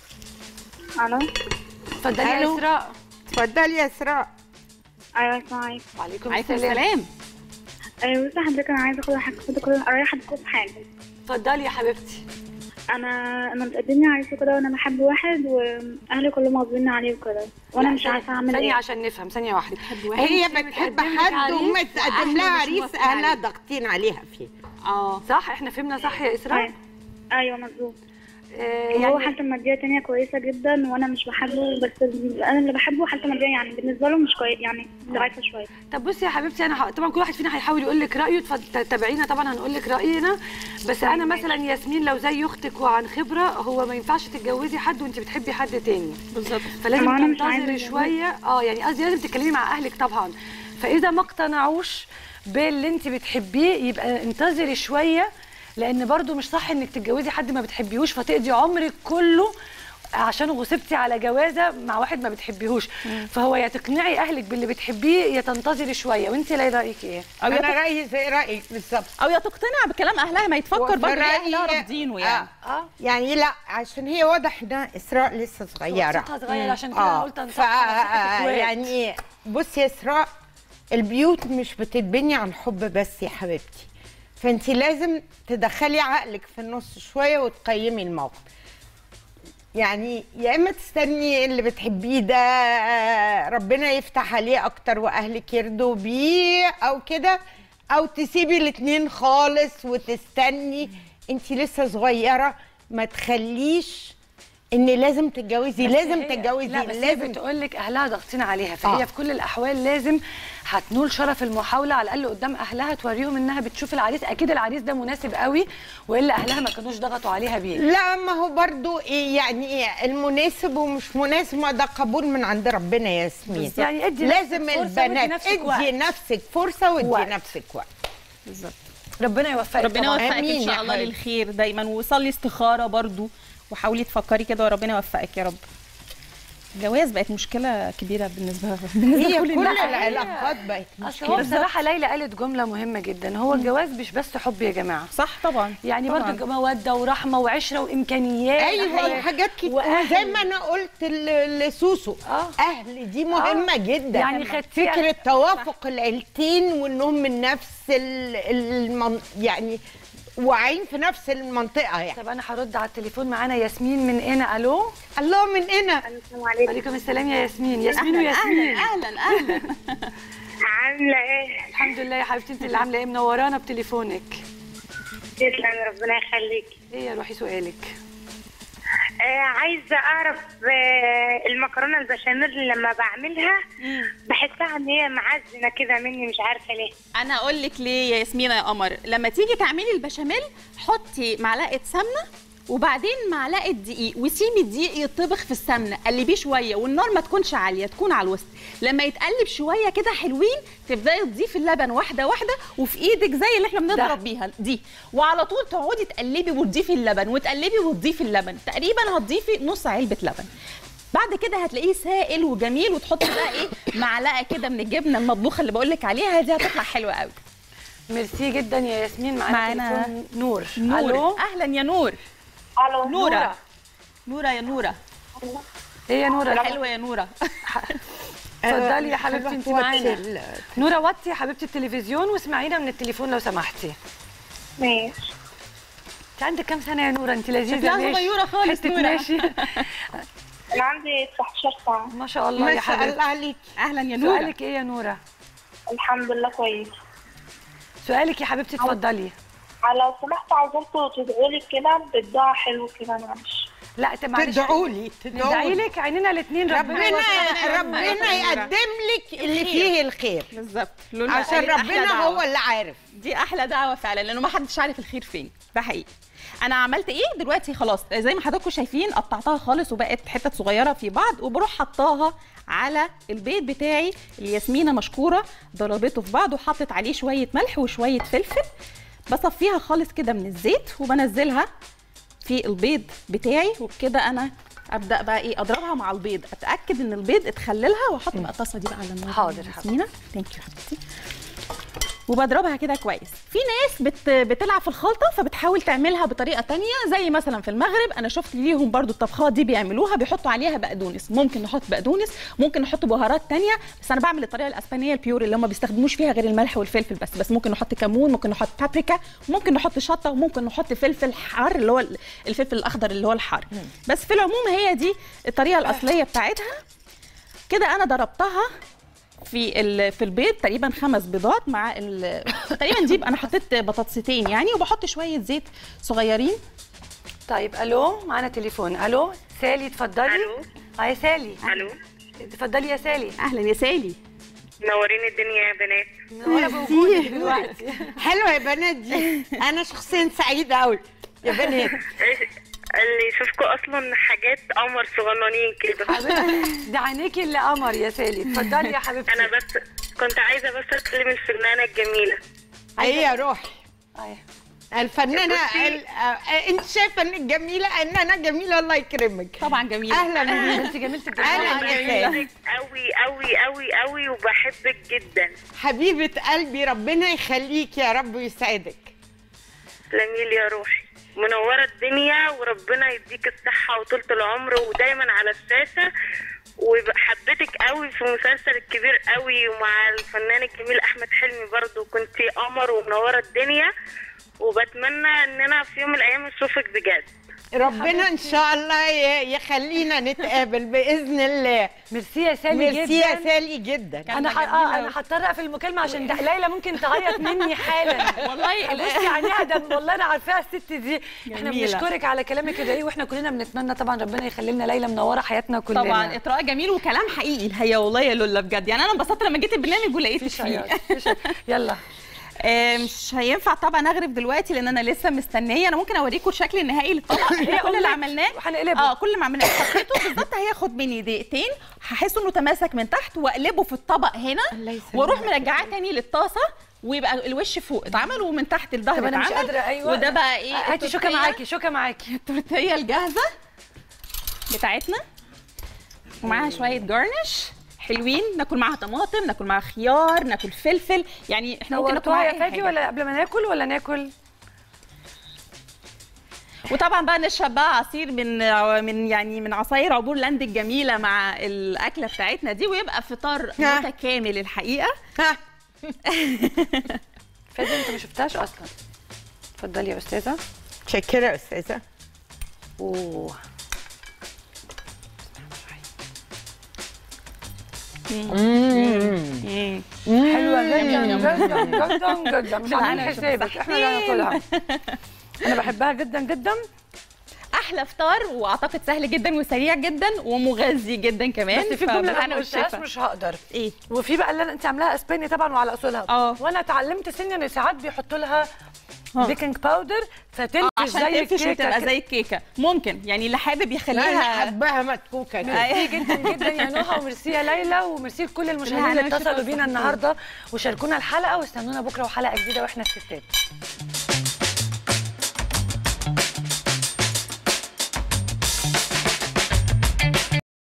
الو اتفضلي يا ألو. اسراء اتفضلي يا اسراء ايوه السلام عليكم وعليكم عليكم السلام السلام ايوه بصي حضرتك انا عايزه اخد حاجه اخد كل اريح حضرتك في حاجه اتفضلي يا حبيبتي انا انا متقدمه عريس وكده وانا بحب واحد واهلي كلهم غاضبين عليه وكده وانا لا، مش عارفه اعمل ثانيه ايه عشان نفهم ثانيه واحده هي أنت بتحب بتقدم لك حد عريس وما تقدم لها وأهله مش عريس موافقين اهلها عليه. ضاغطين عليها فيه اه صح احنا فهمنا صح يا اسراء ايوه ايوه مظبوط آه، وهو يعني حالته المادية تانية كويسة جدا وأنا مش بحبه بس ال- أنا اللي بحبه حالته المادية يعني بالنسبة له مش كويس يعني ضعيفة شوية طب بصي يا حبيبتي انا ح- طبعا كل واحد فينا هيحاول يقول لك رايه اتفضل تابعينا طبعا هنقول لك راينا بس انا مثلا ياسمين لو زي اختك وعن خبره هو ما ينفعش تتجوزي حد وانت بتحبي حد تاني بالظبط فلازم ما أنا مش عايزة تنتظري أتجوز. شويه اه يعني قصدي لازم تتكلمي مع اهلك طبعا فاذا ما اقتنعوش باللي انت بتحبيه يبقى انتظري شويه لان برضو مش صح انك تتجوزي حد ما بتحبيهوش فتقضي عمرك كله عشان غصبتي على جوازه مع واحد ما بتحبيهوش فهو يا تقنعي اهلك باللي بتحبيه يا تنتظري شويه وانت لا رايك ايه او انا يا رايي زي رايك بالظبط او يا تقتنع بكلام اهلها ما يتفكر وفي برضه رأيي- اهلها رافضينه يعني آه. آه. يعني لا عشان هي واضح انها اسراء لسه صغيره صوتها صغير عشان كده اه أنا قلت ف انصحها نصيحة اخوات. يعني بصي يا اسراء البيوت مش بتتبني عن حب بس يا حبيبتي فانت لازم تدخلي عقلك في النص شويه وتقيمي الموقف يعني يا اما تستني اللي بتحبيه ده آه، ربنا يفتح عليه اكتر واهلك يرضوا بيه او كده او تسيبي الاتنين خالص وتستني انت لسه صغيره ما تخليش ان لازم تتجوزي بس لازم هي- تتجوزي لا بس هي لازم بتقول لك اهلها ضاغطين عليها فهي آه. في كل الاحوال لازم هتنول شرف المحاوله على الاقل قدام اهلها توريهم انها بتشوف العريس اكيد العريس ده مناسب قوي والا اهلها ما كانوش ضغطوا عليها بيه لا ما هو برضو إيه يعني إيه المناسب ومش مناسب ما ده قبول من عند ربنا يا ياسمين بالظبط. يعني ادي لازم نفسك فرصة وادي البنات نفسك وقت. ادي نفسك فرصه وادي وقت. نفسك وقت بالظبط ربنا يوفقك ربنا طبعاً. يوفقك آمين ان يا شاء الله حبيبتي. للخير دايما وصلي استخاره برضو وحاولي تفكري كده وربنا يوفقك يا رب الجواز بقت مشكله كبيره بالنسبه بالنسبه هي لكل كل الناس العلاقات بقت اصل هو مشكله بصراحه ليلى قالت جمله مهمه جدا هو الجواز مش بس حب يا جماعه صح طبعا يعني طبعاً. برضه موده ورحمه وعشره وامكانيات ايوه حاجات كتير وأهل. زي ما انا قلت ل- لسوسو آه. اهل دي مهمه آه. جدا يعني خدتيها- فكره توافق العيلتين وانهم من نفس ال المن... يعني واعيين في نفس المنطقه يعني طب انا هرد على التليفون معانا ياسمين من هنا الو الله من هنا السلام عليكم عليكم السلام يا ياسمين ياسمين وياسمين اهلا اهلا عاملة إيه؟ الحمد لله يا حبيبتي انت اللي عامله ايه منورانا بتليفونك تسلم ربنا يخليك ايه يا روحي سؤالك آه عايزة أعرف آه المكرونة البشاميل لما بعملها بحسها إن هي معزنة كده مني مش عارفة ليه انا اقول لك ليه يا ياسمينه يا قمر لما تيجي تعملي البشاميل حطي معلقه سمنه وبعدين معلقه دقيق وسيبي الدقيق يطبخ في السمنه قلبيه شويه والنار ما تكونش عاليه تكون على الوسط لما يتقلب شويه كده حلوين تبداي تضيفي اللبن واحده واحده وفي ايدك زي اللي احنا ده. بنضرب بيها دي وعلى طول تقعدي تقلبي وتضيفي اللبن وتقلبي وتضيفي اللبن تقريبا هتضيفي نص علبه لبن بعد كده هتلاقيه سائل وجميل وتحطي بقى ايه معلقه كده من الجبنه المطبوخه اللي بقول لك عليها دي هتطلع حلوه قوي ميرسي جدا يا ياسمين معانا معانا تليفون نور نور الو اهلا يا نور ألو نوره نوره يا نوره ايه يا نوره حلوه يا نوره اتفضلي يا حبيبتي انت وقت معانا ال- نوره وطي يا حبيبتي التلفزيون واسمعينا من التليفون لو سمحتي ماشي انت عندك كام سنه يا نوره انت لذيذه شكلها ماشي. صغيرة خالص حتة نورة. ماشي أنا عندي 19 سنة ما شاء الله يا ما شاء حبيبتي الله عليك اهلا يا نوره سؤالك ايه يا نوره الحمد لله كويس سؤالك يا حبيبتي اتفضلي لو سمحت عايزاكوا تدعوا لي كده بالدعاء حلو كده معلش لا ت- معلش تدعوا لي ندعي تدعوا لي لك عينينا الاثنين ربنا ربنا يوفقنا. ربنا يقدم لك اللي فيه الخير بالظبط لولا عشان قالت أحلى ربنا دعوة. هو اللي عارف دي احلى دعوه فعلا لانه ما حدش عارف الخير فين ده حقيقي انا عملت ايه دلوقتي خلاص زي ما حضراتكم شايفين قطعتها خالص وبقت حتت صغيره في بعض وبروح حطاها على البيض بتاعي اللي ياسمينه مشكوره ضربته في بعض وحطت عليه شويه ملح وشويه فلفل بصفيها خالص كده من الزيت وبنزلها في البيض بتاعي وبكده انا ابدا بقى ايه اضربها مع البيض اتاكد ان البيض اتخللها واحط بقى الطاسه دي بقى على النار حاضر، ياسمينه ثانك يو حبيبتي وبضربها كده كويس في ناس بت بتلعب في الخلطه فبتحاول تعملها بطريقه تانية زي مثلا في المغرب انا شفت ليهم برضو الطبخات دي بيعملوها بيحطوا عليها بقدونس ممكن نحط بقدونس ممكن نحط بهارات تانية بس انا بعمل الطريقه الاسبانيه البيور اللي هم بيستخدموش فيها غير الملح والفلفل بس بس ممكن نحط كمون ممكن نحط بابريكا ممكن نحط شطه وممكن نحط فلفل حار اللي هو ال- الفلفل الاخضر اللي هو الحار بس في العموم هي دي الطريقه الاصليه بتاعتها كده انا ضربتها في ال- في البيض تقريبا خمس بيضات مع ال- تقريبا دي انا حطيت بطاطستين يعني وبحط شويه زيت صغيرين طيب الو معانا تليفون الو سالي اتفضلي الو هاي سالي الو اتفضلي يا سالي اهلا يا سالي منورين الدنيا يا بنات منوره بوجودك دلوقتي حلوه يا بنات دي انا شخصيا سعيده قوي يا بنات اللي يشوفكم اصلا حاجات قمر صغننين كده حبيبتي ده عينيكي اللي قمر يا سالي اتفضلي يا حبيبتي انا بس كنت عايزه بس اكلم الفنانه الجميله ايه يا روحي أيوة. الفنانه بصي. ال... آه، انت شايفه انك جميله ان انا جميله الله يكرمك طبعا جميله اهلا بيك انت جميلتك انا جدا يا بحبك قوي قوي قوي قوي وبحبك جدا حبيبه قلبي ربنا يخليك يا رب ويسعدك جميل يا روحي منوره الدنيا وربنا يديك الصحه وطولة العمر ودايما على الشاشه وحبيتك قوي في مسلسل الكبير قوي ومع الفنان الجميل احمد حلمي برضو كنت قمر ومنوره الدنيا وبتمنى ان انا في يوم من الايام اشوفك بجد ربنا ان شاء الله ي- يخلينا نتقابل باذن الله ميرسي يا سالي ميرسي يا جدا سالي جدا انا ح... آه انا هضطر اقفل المكالمه عشان ده ليلى ممكن تعيط مني حالا والله بصي عينيها دم والله انا عارفاها الست دي احنا جميلة. بنشكرك على كلامك كده ايه واحنا كلنا بنتمنى طبعا ربنا يخلي لنا ليلى منوره حياتنا كلنا طبعا اطراء جميل وكلام حقيقي الحقيقه والله يا لولا بجد يعني انا انبسطت لما جيت البرنامج ولقيتك مفيش فيه عياط، مفيش عياط. يلا آه، مش هينفع طبعا اغرف دلوقتي لان انا لسه مستنيه انا ممكن اوريكم الشكل النهائي للطبق هي كل اللي عملناه وهنقلبه. اه كل ما عملناه حطيته بالظبط هياخد مني دقيقتين هحس انه تماسك من تحت واقلبه في الطبق هنا الله يسلمك. واروح مرجعاه تاني للطاسه ويبقى الوش فوق اتعمل ومن تحت الظهر طب انا مش اتعمل قادره ايوه وده بقى ايه هاتي شوكه التورتية- معاكي شوكه معاكي التورتيه الجاهزه بتاعتنا ومعاها شويه جارنش حلوين ناكل معاها طماطم ناكل معاها خيار ناكل فلفل يعني احنا ممكن ناكل نورتوها معاها يا أي فادي حاجة. ولا قبل ما ناكل ولا ناكل وطبعا بقى نشرب بقى عصير من من يعني من عصاير عبور لاند الجميله مع الاكله بتاعتنا دي ويبقى فطار ها. متكامل الحقيقه ها فادي انت ما شفتهاش اصلا اتفضلي يا استاذه شكرا يا استاذه اوه حلوه جدا جدا جدا جدا مش عاملين حسابك احنا اللي هناكلها انا بحبها جدا جدا احلى فطار واعتقد سهل جدا وسريع جدا ومغذي جدا كمان بس في جمله انا فبالهنا ما قلتهاش والشفا. مش هقدر ايه وفي بقى اللي انت عاملاها اسباني طبعا وعلى اصولها اه. وانا اتعلمت سنه ان ساعات بيحطوا لها اه. بيكنج باودر فتنفش عشان زي تنفش الكيكه وتبقى كده. زي الكيكه ممكن يعني اللي حابب لا انا يخليها حباها متكوكه كده ميرسي جدا جدا يا نهى وميرسي يا ليلى وميرسي لكل المشاهدين اللي بالهنا اتصلوا والشفا بينا النهارده وشاركونا الحلقه واستنونا بكره وحلقه جديده واحنا الستات